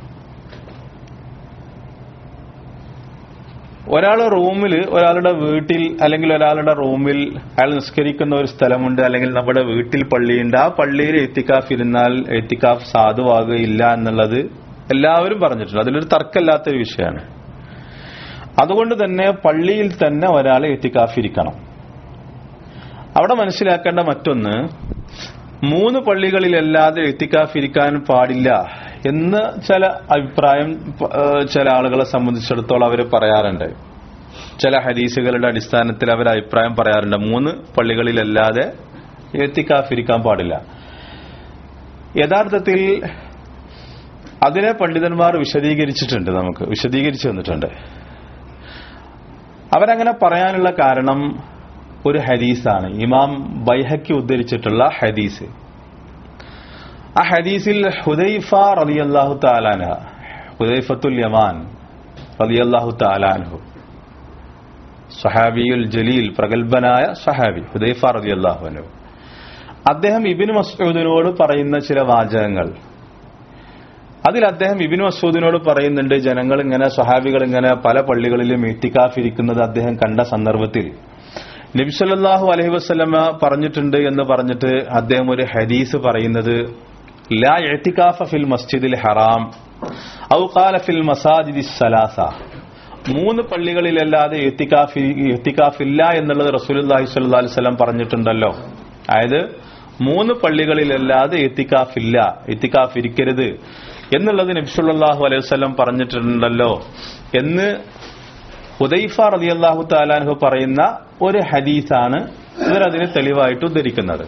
ഒരാൾ റൂമിൽ ഒരാളുടെ വീട്ടിൽ അല്ലെങ്കിൽ ഒരാളുടെ റൂമിൽ അയാൾ നിസ്കരിക്കുന്ന ഒരു സ്ഥലമുണ്ട് അല്ലെങ്കിൽ നമ്മുടെ വീട്ടിൽ പള്ളിയുണ്ട് ആ പള്ളിയിൽ എത്തിക്കാഫ് ഇരുന്നാൽ എത്തിക്കാഫ് സാധുവാകുകയില്ല എന്നുള്ളത് എല്ലാവരും പറഞ്ഞിട്ടുണ്ട് അതിലൊരു തർക്കമില്ലാത്തൊരു വിഷയമാണ് അതുകൊണ്ട് തന്നെ പള്ളിയിൽ തന്നെ ഒരാൾ എത്തിക്കാഫിരിക്കണം അവിടെ മനസ്സിലാക്കേണ്ട മറ്റൊന്ന് മൂന്ന് പള്ളികളിലല്ലാതെ എത്തിക്കാഫിരിക്കാൻ പാടില്ല എന്ന് ചില അഭിപ്രായം ഏഹ്, ചില ആളുകളെ സംബന്ധിച്ചിടത്തോളം അവർ പറയാറുണ്ട് ചില ഹദീസുകളുടെ അടിസ്ഥാനത്തിൽ അവർ അഭിപ്രായം പറയാറുണ്ട് മൂന്ന് പള്ളികളിലല്ലാതെ എത്തിക്കാഫിരിക്കാൻ പാടില്ല യഥാർത്ഥത്തിൽ അതിനെ പണ്ഡിതന്മാർ വിശദീകരിച്ചിട്ടുണ്ട് നമുക്ക് വിശദീകരിച്ചു തന്നിട്ടുണ്ട് അവരങ്ങനെ പറയാനുള്ള കാരണം ഒരു ഹദീസാണ് ഇമാം ബൈഹക്കി ഉദ്ധരിച്ചിട്ടുള്ള ഹദീസ് ആ ഹദീസിൽ ഹുദൈഫ റളിയല്ലാഹു താലാന ഹുദൈഫത്തുൽ യമാൻ റളിയല്ലാഹു താലാൻഹു സഹാബിയുൽ ജലീൽ പ്രഗത്ഭനായ സഹാബി ഹുദൈഫ റളിയല്ലാഹു അൻഹു അദ്ദേഹം ഇബിൻ മസ്ഊദിനോട് പറയുന്ന ചില വാചകങ്ങൾ അതിൽ അദ്ദേഹം ഇബിൻ മസൂദിനോട് പറയുന്നുണ്ട് ജനങ്ങൾ ഇങ്ങനെ സ്വഹാബികൾ ഇങ്ങനെ പല പള്ളികളിലും ഇത്തിക്കാഫിരിക്കുന്നത് അദ്ദേഹം കണ്ട സന്ദർഭത്തിൽ നബിസല്ലാഹു അലഹി വസ്ലമ പറഞ്ഞിട്ടുണ്ട് എന്ന് പറഞ്ഞിട്ട് അദ്ദേഹം ഒരു ഹദീസ് പറയുന്നത് ലാ എത്തിക്കാഫ ഫിൽ മസ്ജിദിൽ ഹറാം ഔ ഖാല ഫിൽ മസാജിദി സലാസ മൂന്ന് പള്ളികളിലല്ലാതെ എത്തിക്കാഫി എത്തിക്കാഫില്ല എന്നുള്ളത് റസൂലുല്ലാഹി സ്വല്ലല്ലാഹി അലൈഹി വസല്ലം പറഞ്ഞിട്ടുണ്ടല്ലോ അതായത് മൂന്ന് പള്ളികളിലല്ലാതെ എത്തിക്കാഫില്ല എത്തിക്കാഫ് ഇരിക്കരുത് എന്നുള്ളത് നബ്സുല്ലാഹു അലൈഹി വസല്ലം പറഞ്ഞിട്ടുണ്ടല്ലോ എന്ന് ഹുദൈഫ റളിയല്ലാഹു താലാൻഹു പറയുന്ന ഒരു ഹദീസാണ് ഇവരതിന് തെളിവായിട്ട് ഉദ്ധരിക്കുന്നത്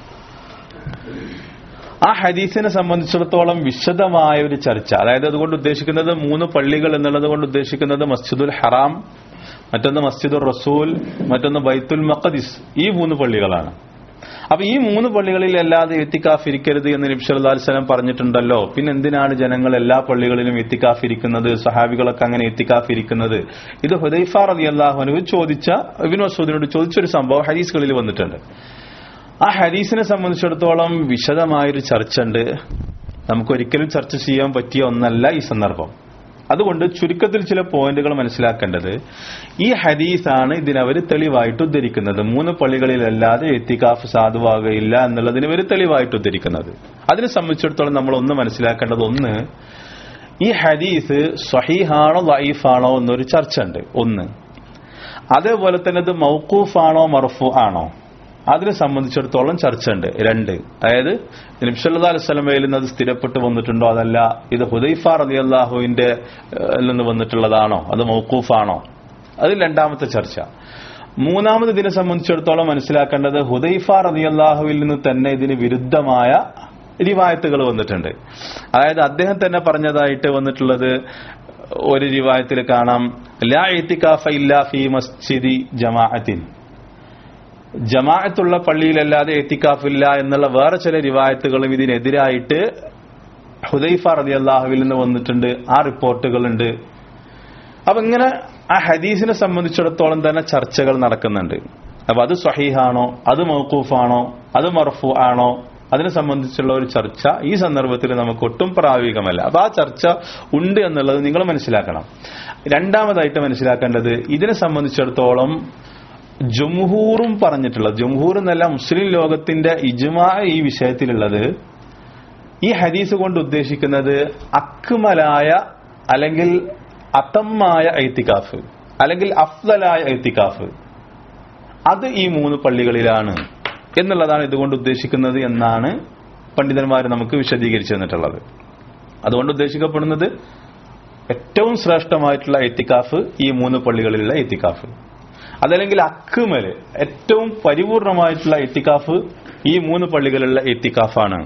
ആ ഹദീസിനെ സംബന്ധിച്ചിടത്തോളം വിശദമായ ഒരു ചർച്ച അതായത് അതുകൊണ്ട് ഉദ്ദേശിക്കുന്നത് മൂന്ന് പള്ളികൾ എന്നുള്ളത് കൊണ്ട് ഉദ്ദേശിക്കുന്നത് മസ്ജിദുൽ ഹറാം മറ്റൊന്ന് മസ്ജിദുൽ റസൂൽ മറ്റൊന്ന് ബൈത്തുൽ മഖദിസ് ഈ മൂന്ന് പള്ളികളാണ് അപ്പൊ ഈ മൂന്ന് പള്ളികളിൽ അല്ലാതെ എത്തിക്കാഫ് ഇരിക്കരുത് എന്ന് നബി സല്ലല്ലാഹു അലൈഹി വസല്ലം പറഞ്ഞിട്ടുണ്ടല്ലോ പിന്നെ എന്തിനാണ് ജനങ്ങൾ എല്ലാ പള്ളികളിലും എത്തിക്കാഫ് ഇരിക്കുന്നത് സഹാബികളൊക്കെ അങ്ങനെ എത്തിക്കാഫ് ഇരിക്കുന്നത് ഇത് ഹുദൈഫ റളിയല്ലാഹു അൻഹു ചോദിച്ച ഇബ്നു മസ്ഊദിനോട് ചോദിച്ചൊരു സംഭവം ഹദീസുകളിൽ വന്നിട്ടുണ്ട് ആ ഹദീസിനെ സംബന്ധിച്ചിടത്തോളം വിശദമായൊരു ചർച്ച ഉണ്ട് നമുക്കൊരിക്കലും ചർച്ച ചെയ്യാൻ പറ്റിയ ഒന്നല്ല ഈ സന്ദർഭം അതുകൊണ്ട് ചുരുക്കത്തിൽ ചില പോയിന്റുകൾ മനസ്സിലാക്കേണ്ടത് ഈ ഹദീസാണ് ഇതിനവർ തെളിവായിട്ട് ഉദ്ധരിക്കുന്നത് മൂന്ന് പള്ളികളിലല്ലാതെ എത്തിക്കാഫ് സാധുവാകുകയില്ല എന്നുള്ളതിന് ഇവർ തെളിവായിട്ട് ഉദ്ധരിക്കുന്നത് അതിനെ സംബന്ധിച്ചിടത്തോളം നമ്മൾ ഒന്ന് മനസ്സിലാക്കേണ്ടത് ഒന്ന് ഈ ഹദീസ് സ്വഹീഹാണോ ലൈഫാണോ എന്നൊരു ചർച്ച ഉണ്ട് ഒന്ന് അതേപോലെ തന്നെ ഇത് മൗക്കൂഫാണോ മർഫു ആണോ അതിനെ സംബന്ധിച്ചിടത്തോളം ചർച്ച ഉണ്ട് രണ്ട് അതായത് നബ്സല്ലാ അലൈവലമയിൽ നിന്ന് അത് സ്ഥിരപ്പെട്ട് വന്നിട്ടുണ്ടോ അതല്ല ഇത് ഹുദൈഫ റലി അള്ളാഹുവിന്റെ നിന്ന് വന്നിട്ടുള്ളതാണോ അത് മൗക്കൂഫാണോ അത് രണ്ടാമത്തെ ചർച്ച മൂന്നാമത് ഇതിനെ സംബന്ധിച്ചിടത്തോളം മനസ്സിലാക്കേണ്ടത് ഹുദൈഫ റലി അള്ളാഹുവിൽ നിന്ന് തന്നെ ഇതിന് വിരുദ്ധമായ റിവായത്തുകൾ വന്നിട്ടുണ്ട് അതായത് അദ്ദേഹം തന്നെ പറഞ്ഞതായിട്ട് വന്നിട്ടുള്ളത് ഒരു റിവായത്തിൽ കാണാം ലാ ഇത്തിക്കാഫ ഇല്ലാ ഫി മസ്ജിദി ജമാഅത്തിൻ ജമാഅത്തുള്ള പള്ളിയിലല്ലാതെ എത്തിക്കാഫില്ല എന്നുള്ള വേറെ ചില റിവായത്തുകളും ഇതിനെതിരായിട്ട് ഹുദൈഫ റതി അള്ളാഹുവിൽ നിന്ന് വന്നിട്ടുണ്ട് ആ റിപ്പോർട്ടുകളുണ്ട് അപ്പൊ ഇങ്ങനെ ആ ഹദീസിനെ സംബന്ധിച്ചിടത്തോളം തന്നെ ചർച്ചകൾ നടക്കുന്നുണ്ട് അപ്പൊ അത് സ്വഹീഹാണോ അത് മൗക്കൂഫാണോ അത് മർഫു ആണോ അതിനെ സംബന്ധിച്ചുള്ള ഒരു ചർച്ച ഈ സന്ദർഭത്തിൽ നമുക്ക് ഒട്ടും പ്രായോഗികമല്ല അപ്പൊ ആ ചർച്ച ഉണ്ട് എന്നുള്ളത് നിങ്ങൾ മനസ്സിലാക്കണം രണ്ടാമതായിട്ട് മനസ്സിലാക്കേണ്ടത് ഇതിനെ സംബന്ധിച്ചിടത്തോളം ജംഹൂറും പറഞ്ഞിട്ടുള്ള ജംഹൂർ എന്നല്ല മുസ്ലിം ലോകത്തിന്റെ ഇജ്മാ ഈ വിഷയത്തിലുള്ളത് ഈ ഹദീസ് കൊണ്ട് ഉദ്ദേശിക്കുന്നത് അക്മലായ അല്ലെങ്കിൽ അത്തമ്മായ ഐത്തിക്കാഫ് അല്ലെങ്കിൽ അഫ്ദലായ ഐത്തിക്കാഫ് അത് ഈ മൂന്ന് പള്ളികളിലാണ് എന്നുള്ളതാണ് ഇതുകൊണ്ട് ഉദ്ദേശിക്കുന്നത് എന്നാണ് പണ്ഡിതന്മാർ നമുക്ക് വിശദീകരിച്ചു തന്നിട്ടുള്ളത് അതുകൊണ്ട് ഉദ്ദേശിക്കപ്പെടുന്നത് ഏറ്റവും ശ്രേഷ്ഠമായിട്ടുള്ള എത്തിക്കാഫ് ഈ മൂന്ന് പള്ളികളിലുള്ള എത്തിക്കാഫ് അതല്ലെങ്കിൽ അക്കുമല് ഏറ്റവും പരിപൂർണമായിട്ടുള്ള എത്തിക്കാഫ് ഈ മൂന്ന് പള്ളികളിലുള്ള എത്തിക്കാഫാണ്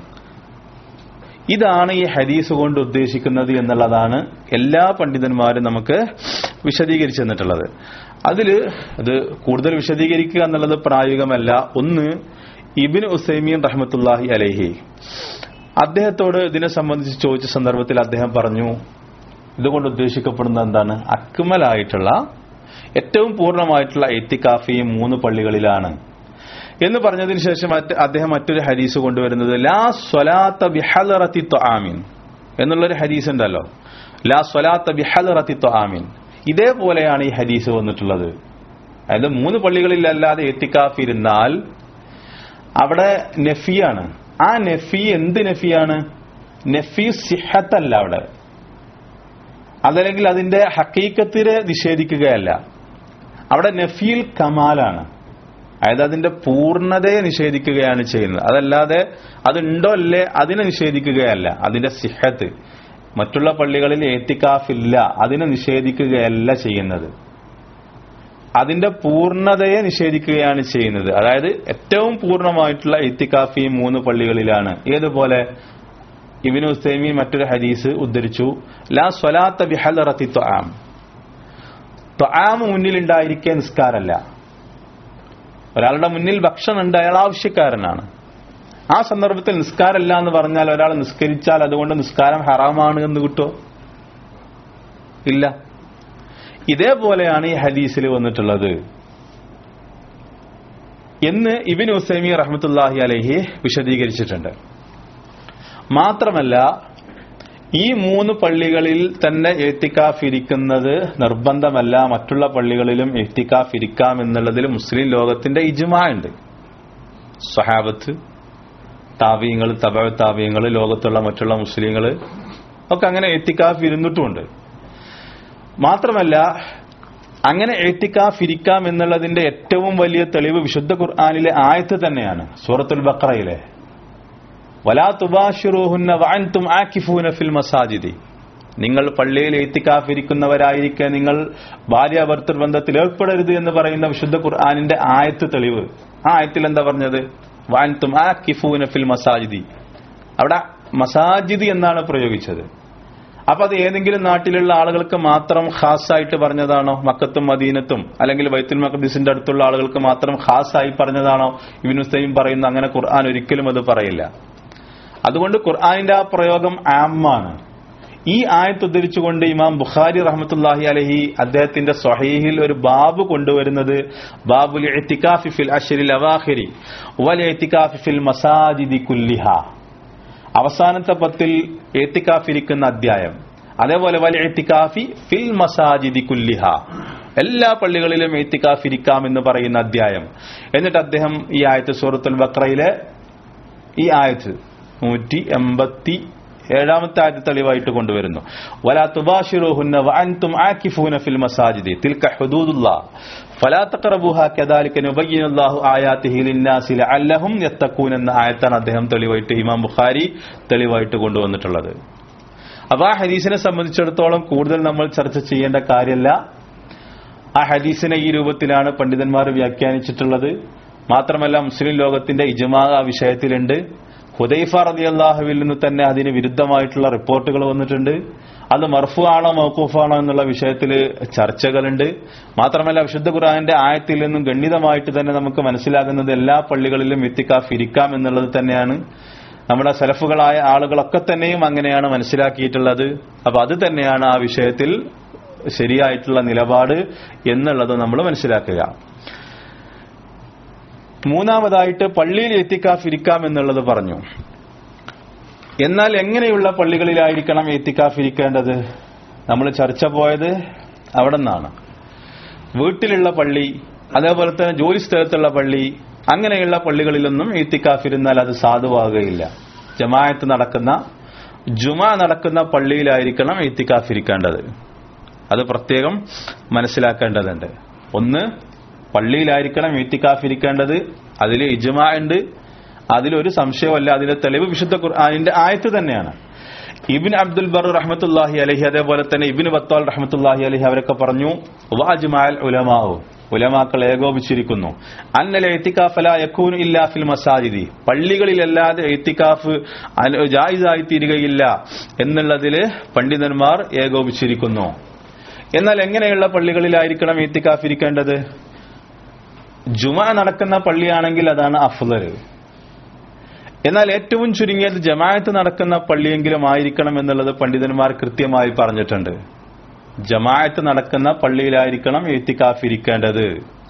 ഇതാണ് ഈ ഹദീസ് കൊണ്ട് ഉദ്ദേശിക്കുന്നത് എന്നുള്ളതാണ് എല്ലാ പണ്ഡിതന്മാരും നമുക്ക് വിശദീകരിച്ചു തന്നിട്ടുള്ളത് അതിൽ അത് കൂടുതൽ വിശദീകരിക്കുക എന്നുള്ളത് പ്രായോഗികമല്ല ഒന്ന് ഇബിൻ ഉസൈമീൻ റഹ്മത്തുല്ലാഹി അലഹി അദ്ദേഹത്തോട് ഇതിനെ സംബന്ധിച്ച് ചോദിച്ച സന്ദർഭത്തിൽ അദ്ദേഹം പറഞ്ഞു ഇതുകൊണ്ട് ഉദ്ദേശിക്കപ്പെടുന്നത് എന്താണ് അക്മലായിട്ടുള്ള ഏറ്റവും പൂർണ്ണമായിട്ടുള്ള എത്തിക്കാഫ് ഈ മൂന്ന് പള്ളികളിലാണ് എന്ന് പറഞ്ഞതിന് ശേഷം മറ്റ് അദ്ദേഹം മറ്റൊരു ഹദീസ് കൊണ്ടുവരുന്നത് ലാ സ്വലാത്ത ബിഹലറത്തി ത്വആമിൻ എന്നുള്ളൊരു ഹദീസ് ഉണ്ടല്ലോ ലാ സ്വലാത്ത ബിഹലറത്തി ത്വആമിൻ ഇതേപോലെയാണ് ഈ ഹദീസ് വന്നിട്ടുള്ളത് അതായത് മൂന്ന് പള്ളികളിലല്ലാതെ എത്തിക്കാഫ് ഇരുന്നാൽ അവിടെ നഫിയാണ് ആ നഫി എന്ത് നഫിയാണ് നഫി സിഹത്തല്ല അവിടെ അതല്ലെങ്കിൽ അതിന്റെ ഹക്കീക്കത്തിനെ നിഷേധിക്കുകയല്ല അവിടെ നഫീൽ കമാലാണ് അതായത് അതിന്റെ പൂർണ്ണതയെ നിഷേധിക്കുകയാണ് ചെയ്യുന്നത് അതല്ലാതെ അതുണ്ടോ അല്ലേ അതിനെ നിഷേധിക്കുകയല്ല അതിന്റെ സിഹത്ത് മറ്റുള്ള പള്ളികളിൽ ഏത്തിക്കാഫില്ല അതിനെ നിഷേധിക്കുകയല്ല ചെയ്യുന്നത് അതിന്റെ പൂർണ്ണതയെ നിഷേധിക്കുകയാണ് ചെയ്യുന്നത് അതായത് ഏറ്റവും പൂർണ്ണമായിട്ടുള്ള ഇത്തിക്കാഫ് ഈ മൂന്ന് പള്ളികളിലാണ് ഏതുപോലെ ഇബിന് ഉസ്തൈമീൻ മറ്റൊരു ഹദീസ് ഉദ്ധരിച്ചു ലാ സ്വലാത്ത ബിഹലറത്തി ത്വആം ത്വആം മുന്നിലുണ്ടായിരിക്കെ നിസ്കാരമല്ല ഒരാളുടെ മുന്നിൽ ഭക്ഷണം ഉണ്ട് അയാൾ ആവശ്യക്കാരനാണ് ആ സന്ദർഭത്തിൽ നിസ്കാരമല്ല എന്ന് പറഞ്ഞാൽ ഒരാൾ നിസ്കരിച്ചാൽ അതുകൊണ്ട് നിസ്കാരം ഹറാമാണ് എന്ന് കിട്ടുമോ ഇല്ല ഇതേപോലെയാണ് ഈ ഹദീസിൽ വന്നിട്ടുള്ളത് എന്ന് ഇബിൻ ഉസൈമി റഹ്മത്തുല്ലാഹി അലഹി വിശദീകരിച്ചിട്ടുണ്ട് മാത്രമല്ല ഈ മൂന്ന് പള്ളികളിൽ തന്നെ എത്തിക്കാഫ് ഇരിക്കുന്നത് നിർബന്ധമല്ല മറ്റുള്ള പള്ളികളിലും എത്തിക്കാഫ് ഇരിക്കാം എന്നുള്ളതിൽ മുസ്ലിം ലോകത്തിന്റെ ഇജുമാ ഉണ്ട് സ്വഹാബത്ത് താവീങ്ങൾ തബ താവീങ്ങൾ ലോകത്തുള്ള മറ്റുള്ള മുസ്ലിങ്ങൾ ഒക്കെ അങ്ങനെ എത്തിക്കാഫ് ഇരുന്നിട്ടുമുണ്ട് മാത്രമല്ല അങ്ങനെ എത്തിക്കാഫ് ഇരിക്കാം എന്നുള്ളതിന്റെ ഏറ്റവും വലിയ തെളിവ് വിശുദ്ധ ഖുർആാനിലെ ആയത്ത് തന്നെയാണ് സൂറത്തുൽ ബക്രയിലെ വലാ തുബാഷിറൂഹുന്ന വഅൻതും ആക്കിഫൂന ഫിൽ മസാജിദി നിങ്ങൾ പള്ളിയിൽ എത്തിക്കാഫിരിക്കുന്നവരായിരിക്കെ നിങ്ങൾ ഭാര്യ ഭർത്തൃ ബന്ധത്തിൽ ഏർപ്പെടരുത് എന്ന് പറയുന്ന വിശുദ്ധ ഖുർആാനിന്റെ ആയത്ത് തെളിവ് ആ ആയത്തിൽ എന്താ പറഞ്ഞത് വാൻതും ആക്കിഫൂന ഫിൽ മസാജിദി അവിടെ മസാജിദ് എന്നാണ് പ്രയോഗിച്ചത് അപ്പൊ അത് ഏതെങ്കിലും നാട്ടിലുള്ള ആളുകൾക്ക് മാത്രം ഖാസായിട്ട് പറഞ്ഞതാണോ മക്കത്തും മദീനത്തും അല്ലെങ്കിൽ ബൈത്തുൽ മഖദീസിന്റെ അടുത്തുള്ള ആളുകൾക്ക് മാത്രം ഖാസായി പറഞ്ഞതാണോ ഇബിനുസ്തയും പറയുന്ന അങ്ങനെ ഖുർആൻ ഒരിക്കലും അത് പറയില്ല അതുകൊണ്ട് ഖുർആാനിന്റെ ആ പ്രയോഗം ആമാണ് ഈ ആയത്ത് ഉദ്ധരിച്ചുകൊണ്ട് ഇമാം ബുഖാരി റഹ്മത്തുല്ലാഹി അലഹി അദ്ദേഹത്തിന്റെ സ്വഹീഹിൽ ഒരു ബാബ് കൊണ്ടുവരുന്നത് ബാബുൽ എത്തിക്കാഫി ഫിൽ അഷരിൽ അവാഹിരി വൽ എത്തിക്കാഫി ഫിൽ മസാജിദി കുല്ലിഹ അവസാനത്തെ പത്തിൽ ഏത്തിക്കാഫിരിക്കുന്ന അധ്യായം അതേപോലെ വൽ എത്തിക്കാഫി ഫിൽ മസാജിദി കുല്ലിഹ എല്ലാ പള്ളികളിലും ഏത്തിക്കാഫിരിക്കാം എന്ന് പറയുന്ന അധ്യായം എന്നിട്ട് അദ്ദേഹം ഈ ആയത്ത് സൂറത്തുൽ ബക്രയിലെ ഈ ആയത്ത് നൂറ്റി എൺപത്തി ഏഴാമത്തെ ആയത്ത് തെളിവായിട്ട് കൊണ്ടുവരുന്നു വലാ തുബാഷിറുഹുന്ന വഅൻതും ആകിഫൂന ഫിൽ മസാജിദി തിൽക ഹുദൂദുല്ലാഹ് ഫലാ തഖറബൂഹാ കദാലിക നുബയ്യിനുല്ലാഹു ആയാതിഹി ലിന്നാസി ലഅല്ലഹും യത്തഖൂൻ എന്ന ആയത്താണ് അദ്ദേഹം തെളിവായിട്ട് ഇമാം ബുഖാരി തെളിവായിട്ട് കൊണ്ടുവന്നിട്ടുള്ളത് അപ്പൊ ആ ഹദീസിനെ സംബന്ധിച്ചിടത്തോളം കൂടുതൽ നമ്മൾ ചർച്ച ചെയ്യേണ്ട കാര്യമല്ല ആ ഹദീസിനെ ഈ രൂപത്തിലാണ് പണ്ഡിതന്മാർ വ്യാഖ്യാനിച്ചിട്ടുള്ളത് മാത്രമല്ല മുസ്ലിം ലോകത്തിന്റെ ഇജമാ ആ വിഷയത്തിലുണ്ട് ഹുദൈഫ റതി അള്ളാഹുവിൽ നിന്ന് തന്നെ അതിന് വിരുദ്ധമായിട്ടുള്ള റിപ്പോർട്ടുകൾ വന്നിട്ടുണ്ട് അത് മർഫു ആണോ മൗക്കൂഫാണോ എന്നുള്ള വിഷയത്തിൽ ചർച്ചകളുണ്ട് മാത്രമല്ല വിശുദ്ധ ഖുർആാന്റെ ആയത്തിൽ നിന്നും ഗണ്ഡിതമായിട്ട് തന്നെ നമുക്ക് മനസ്സിലാകുന്നത് എല്ലാ പള്ളികളിലും ഇത്തിക്കാഫ് ഇരിക്കാം എന്നുള്ളത് തന്നെയാണ് നമ്മുടെ സെലഫുകളായ ആളുകളൊക്കെ തന്നെയും അങ്ങനെയാണ് മനസ്സിലാക്കിയിട്ടുള്ളത് അപ്പൊ അത് തന്നെയാണ് ആ വിഷയത്തിൽ ശരിയായിട്ടുള്ള നിലപാട് എന്നുള്ളത് നമ്മൾ മനസ്സിലാക്കുക മൂന്നാമതായിട്ട് പള്ളിയിൽ എത്തിക്കാഫ് ഇരിക്കാം എന്നുള്ളത് പറഞ്ഞു എന്നാൽ എങ്ങനെയുള്ള പള്ളികളിലായിരിക്കണം എത്തിക്കാഫ് ഇരിക്കേണ്ടത് നമ്മൾ ചർച്ച പോയത് അവിടെ നിന്നാണ് വീട്ടിലുള്ള പള്ളി അതേപോലെ തന്നെ ജോലി സ്ഥലത്തുള്ള പള്ളി അങ്ങനെയുള്ള പള്ളികളിലൊന്നും എത്തിക്കാഫ് ഇരുന്നാൽ അത് സാധുവാകുകയില്ല ജമാഅത്ത് നടക്കുന്ന ജുമ നടക്കുന്ന പള്ളിയിലായിരിക്കണം ഇത്തിക്കാഫ് ഇരിക്കേണ്ടത് അത് പ്രത്യേകം മനസ്സിലാക്കേണ്ടതുണ്ട് ഒന്ന് പള്ളിയിലായിരിക്കണം ഇത്തിക്കാഫ് ഇരിക്കേണ്ടത് അതിൽ ഇജ്മാ ഉണ്ട് അതിലൊരു സംശയമല്ല അതിലെ തെളിവ് വിശുദ്ധ ഖുർആാനിന്റെ ആയത്ത് തന്നെയാണ് ഇബിൻ അബ്ദുൽ ബർ റഹ്മത്തുല്ലാഹി അലഹി അതേപോലെ തന്നെ ഇബിൻ ബത്താൽ റഹ്മത്തുല്ലാഹി അലഹി അവരൊക്കെ പറഞ്ഞു വാജ്മാൽ ഉലമാവു ഉലമാക്കൾ ഏകോപിച്ചിരിക്കുന്നു അന്നല എത്തിക്കാഫല യക്കൂൻ ഇല്ലാ ഫിൽ മസാജിദി പള്ളികളിലല്ലാതെ എത്തിക്കാഫ് ജായിസായി തീരുകയില്ല എന്നുള്ളതിൽ പണ്ഡിതന്മാർ ഏകോപിച്ചിരിക്കുന്നു എന്നാൽ എങ്ങനെയുള്ള പള്ളികളിലായിരിക്കണം എത്തിക്കാഫ് ഇരിക്കേണ്ടത് ജുമ നടക്കുന്ന പള്ളിയാണെങ്കിൽ അതാണ് അഫ്ലൽ എന്നാൽ ഏറ്റവും ചുരുങ്ങിയത് ജമാഅത്ത് നടക്കുന്ന പള്ളിയെങ്കിലും ആയിരിക്കണം എന്നുള്ളത് പണ്ഡിതന്മാർ കൃത്യമായി പറഞ്ഞിട്ടുണ്ട് ജമാഅത്ത് നടക്കുന്ന പള്ളിയിലായിരിക്കണം എത്തിക്കാഫ് ഇരിക്കേണ്ടത്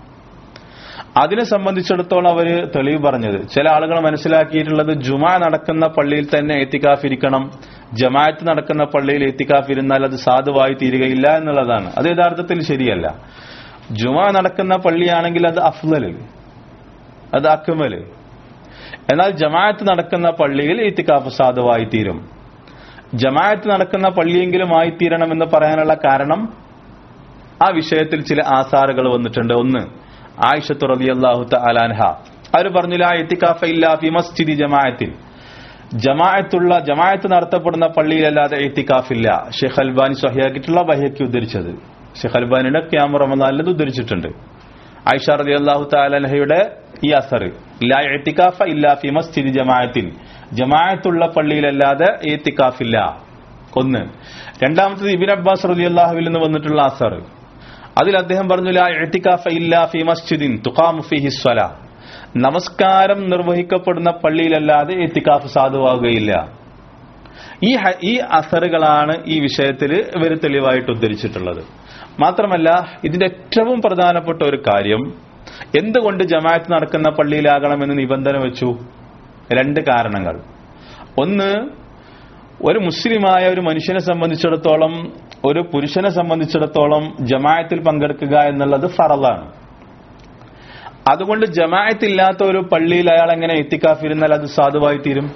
അതിനെ സംബന്ധിച്ചിടത്തോളം അവര് തെളിവ് പറഞ്ഞത് ചില ആളുകൾ മനസ്സിലാക്കിയിട്ടുള്ളത് ജുമാ നടക്കുന്ന പള്ളിയിൽ തന്നെ എത്തിക്കാഫ് ഇരിക്കണം ജമാഅത്ത് നടക്കുന്ന പള്ളിയിൽ എത്തിക്കാഫ് ഇരുന്നാൽ അത് സാധുവായി തീരുകയില്ല എന്നുള്ളതാണ് അത് യഥാർത്ഥത്തിൽ ശരിയല്ല ജുമാ നടക്കുന്ന പള്ളിയാണെങ്കിൽ അത് അഫ്ലല് അത് അക്മല് എന്നാൽ ജമാഅത്ത് നടക്കുന്ന പള്ളിയിൽ ഇത്തിക്കാഫ് സാധുവായി തീരും ജമാഅത്ത് നടക്കുന്ന പള്ളിയെങ്കിലും ആയിത്തീരണമെന്ന് പറയാനുള്ള കാരണം ആ വിഷയത്തിൽ ചില ആസാറുകൾ വന്നിട്ടുണ്ട് ഒന്ന് ആയിഷത്തു റളിയല്ലാഹു തആലാൻഹ അവർ പറഞ്ഞില്ല ഇത്തിക്കാഫ ഇല്ല ഫി മസ്ജിദി ജമാഅത്തിൽ ജമാഅത്തുള്ള ജമാഅത്ത് നടത്തപ്പെടുന്ന പള്ളിയിലല്ലാതെ ഇത്തിക്കാഫില്ല ഷെയ്ഖ് അൽബാനി സ്വഹിയാക്കിയിട്ടുള്ള ബഹ്യക്ക് ഉദ്ധരിച്ചത് ഷെയ്ഖ് അൽബാനിയുടെ ക്യാമറ റമദാനിൽ ഉദ്ധരിച്ചിട്ടുണ്ട് ആയിഷ റളിയല്ലാഹു തആലാൻഹയുടെ ഈ അസർ ലാ ഇത്തിക്കാഫ ഇല്ല ഫി മസ്ജിദി ജമാഅത്തിൽ ജമാഅത്തുള്ള പള്ളിയിലല്ലാതെ ഇത്തിക്കാഫില്ല ഒന്ന് രണ്ടാമത്തത് ഇബിൻ അബ്ബാസ് റളിയല്ലാഹുവിൽ നിന്ന് വന്നിട്ടുള്ള അസർ അതിൽ അദ്ദേഹം പറഞ്ഞു ലാ ഇത്തിക്കാഫ ഇല്ല ഫി മസ്ജിദിൻ തുഖാമു ഫീഹി സ്വല നമസ്കാരം നിർവഹിക്കപ്പെടുന്ന പള്ളിയിലല്ലാതെ ഇത്തിക്കാഫ് സാധുവാകുകയില്ല ഈ ഈ അസറുകളാണ് ഈ വിഷയത്തിൽ ഇവർ തെളിവായിട്ട് ഉദ്ധരിച്ചിട്ടുള്ളത് മാത്രമല്ല ഇതിന്റെ ഏറ്റവും പ്രധാനപ്പെട്ട ഒരു കാര്യം എന്തുകൊണ്ട് ജമാഅത്ത് നടക്കുന്ന പള്ളിയിലാകണമെന്ന് നിബന്ധന വെച്ചു രണ്ട് കാരണങ്ങൾ ഒന്ന് ഒരു മുസ്ലിമായ ഒരു മനുഷ്യനെ സംബന്ധിച്ചിടത്തോളം ഒരു പുരുഷനെ സംബന്ധിച്ചിടത്തോളം ജമാഅത്തിൽ പങ്കെടുക്കുക എന്നുള്ളത് ഫറലാണ് അതുകൊണ്ട് ജമാഅത്ത് ഇല്ലാത്ത ഒരു പള്ളിയിൽ അയാൾ എങ്ങനെ എത്തിക്കാഫിരുന്നാൽ അത് സാധുവായി തീരും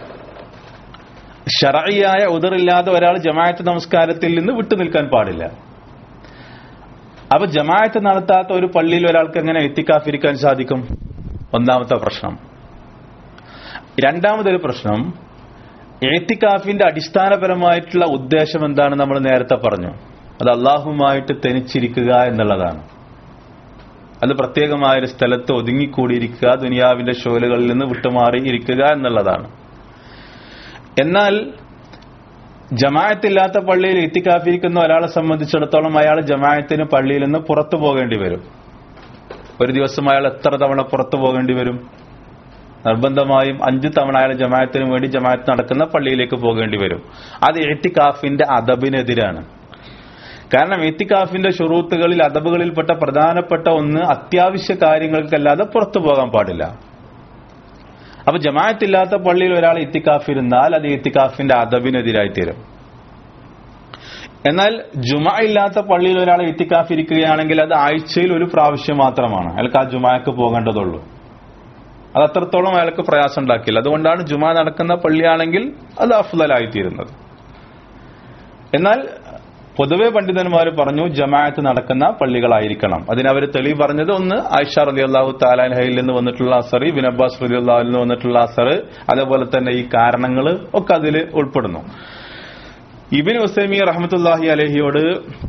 ഷറയായ ഉദറില്ലാതെ ഒരാൾ ജമാഅത്ത് നമസ്കാരത്തിൽ നിന്ന് വിട്ടുനിൽക്കാൻ പാടില്ല അപ്പൊ ജമാഅത്ത് നടത്താത്ത ഒരു പള്ളിയിൽ ഒരാൾക്ക് എങ്ങനെ എത്തിക്കാഫിരിക്കാൻ സാധിക്കും ഒന്നാമത്തെ പ്രശ്നം രണ്ടാമതൊരു പ്രശ്നം എത്തിക്കാഫിന്റെ അടിസ്ഥാനപരമായിട്ടുള്ള ഉദ്ദേശം എന്താണ് നമ്മൾ നേരത്തെ പറഞ്ഞു അത് അള്ളാഹുമായിട്ട് തെനിച്ചിരിക്കുക എന്നുള്ളതാണ് അത് പ്രത്യേകമായ ഒരു സ്ഥലത്ത് ഒതുങ്ങിക്കൂടിയിരിക്കുക ദുനിയാവിന്റെ ഷോലുകളിൽ നിന്ന് വിട്ടുമാറി ഇരിക്കുക എന്നുള്ളതാണ് എന്നാൽ ജമായത്തില്ലാത്ത പള്ളിയിൽ എത്തിക്കാഫിരിക്കുന്ന ഒരാളെ സംബന്ധിച്ചിടത്തോളം അയാൾ ജമായത്തിന് പള്ളിയിൽ നിന്ന് പുറത്തു പോകേണ്ടി വരും ഒരു ദിവസം അയാൾ എത്ര തവണ പുറത്തു പോകേണ്ടി വരും നിർബന്ധമായും അഞ്ച് തവണ അയാൾ ജമായത്തിന് വേണ്ടി ജമായത്ത് നടക്കുന്ന പള്ളിയിലേക്ക് പോകേണ്ടി വരും അത് എത്തിക്കാഫിന്റെ അദബിനെതിരാണ് കാരണം എത്തിക്കാഫിന്റെ ഷുറൂത്തുകളിൽ അദബുകളിൽപ്പെട്ട പ്രധാനപ്പെട്ട ഒന്ന് അത്യാവശ്യ കാര്യങ്ങൾക്കല്ലാതെ പുറത്തു പോകാൻ പാടില്ല അപ്പൊ ജമാഅത്തില്ലാത്ത പള്ളിയിൽ ഒരാൾ ഇത്തിക്കാഫിരുന്നാൽ അത് ഇത്തിക്കാഫിന്റെ അദബിനെതിരായി തീരും എന്നാൽ ജുമ ഇല്ലാത്ത പള്ളിയിൽ ഒരാൾ ഇത്തിക്കാഫിരിക്കുകയാണെങ്കിൽ അത് ആഴ്ചയിൽ ഒരു പ്രാവശ്യം മാത്രമാണ് അയാൾക്ക് ആ ജുമാക്ക് പോകേണ്ടതുള്ളൂ അത് അത്രത്തോളം അയാൾക്ക് പ്രയാസം ഉണ്ടാക്കില്ല അതുകൊണ്ടാണ് ജുമ നടക്കുന്ന പള്ളിയാണെങ്കിൽ അത് അഫ്ലായിത്തീരുന്നത് എന്നാൽ പൊതുവെ പണ്ഡിതന്മാർ പറഞ്ഞു ജമാഅത്ത് നടക്കുന്ന പള്ളികളായിരിക്കണം അതിനവർ തെളിവ് പറഞ്ഞത് ഒന്ന് ആയിഷ റലി അള്ളാഹു താലാൻഹയിൽ നിന്ന് വന്നിട്ടുള്ള അസർ ബിൻ അബ്ബാസ് റലി അള്ളാഹുൽ നിന്ന് വന്നിട്ടുള്ള അസർ അതേപോലെ തന്നെ ഈ കാരണങ്ങൾ ഒക്കെ അതിൽ ഉൾപ്പെടുന്നു ഇബിൻ ഉസൈമി റഹമത്തുല്ലാഹി അലഹിയോട്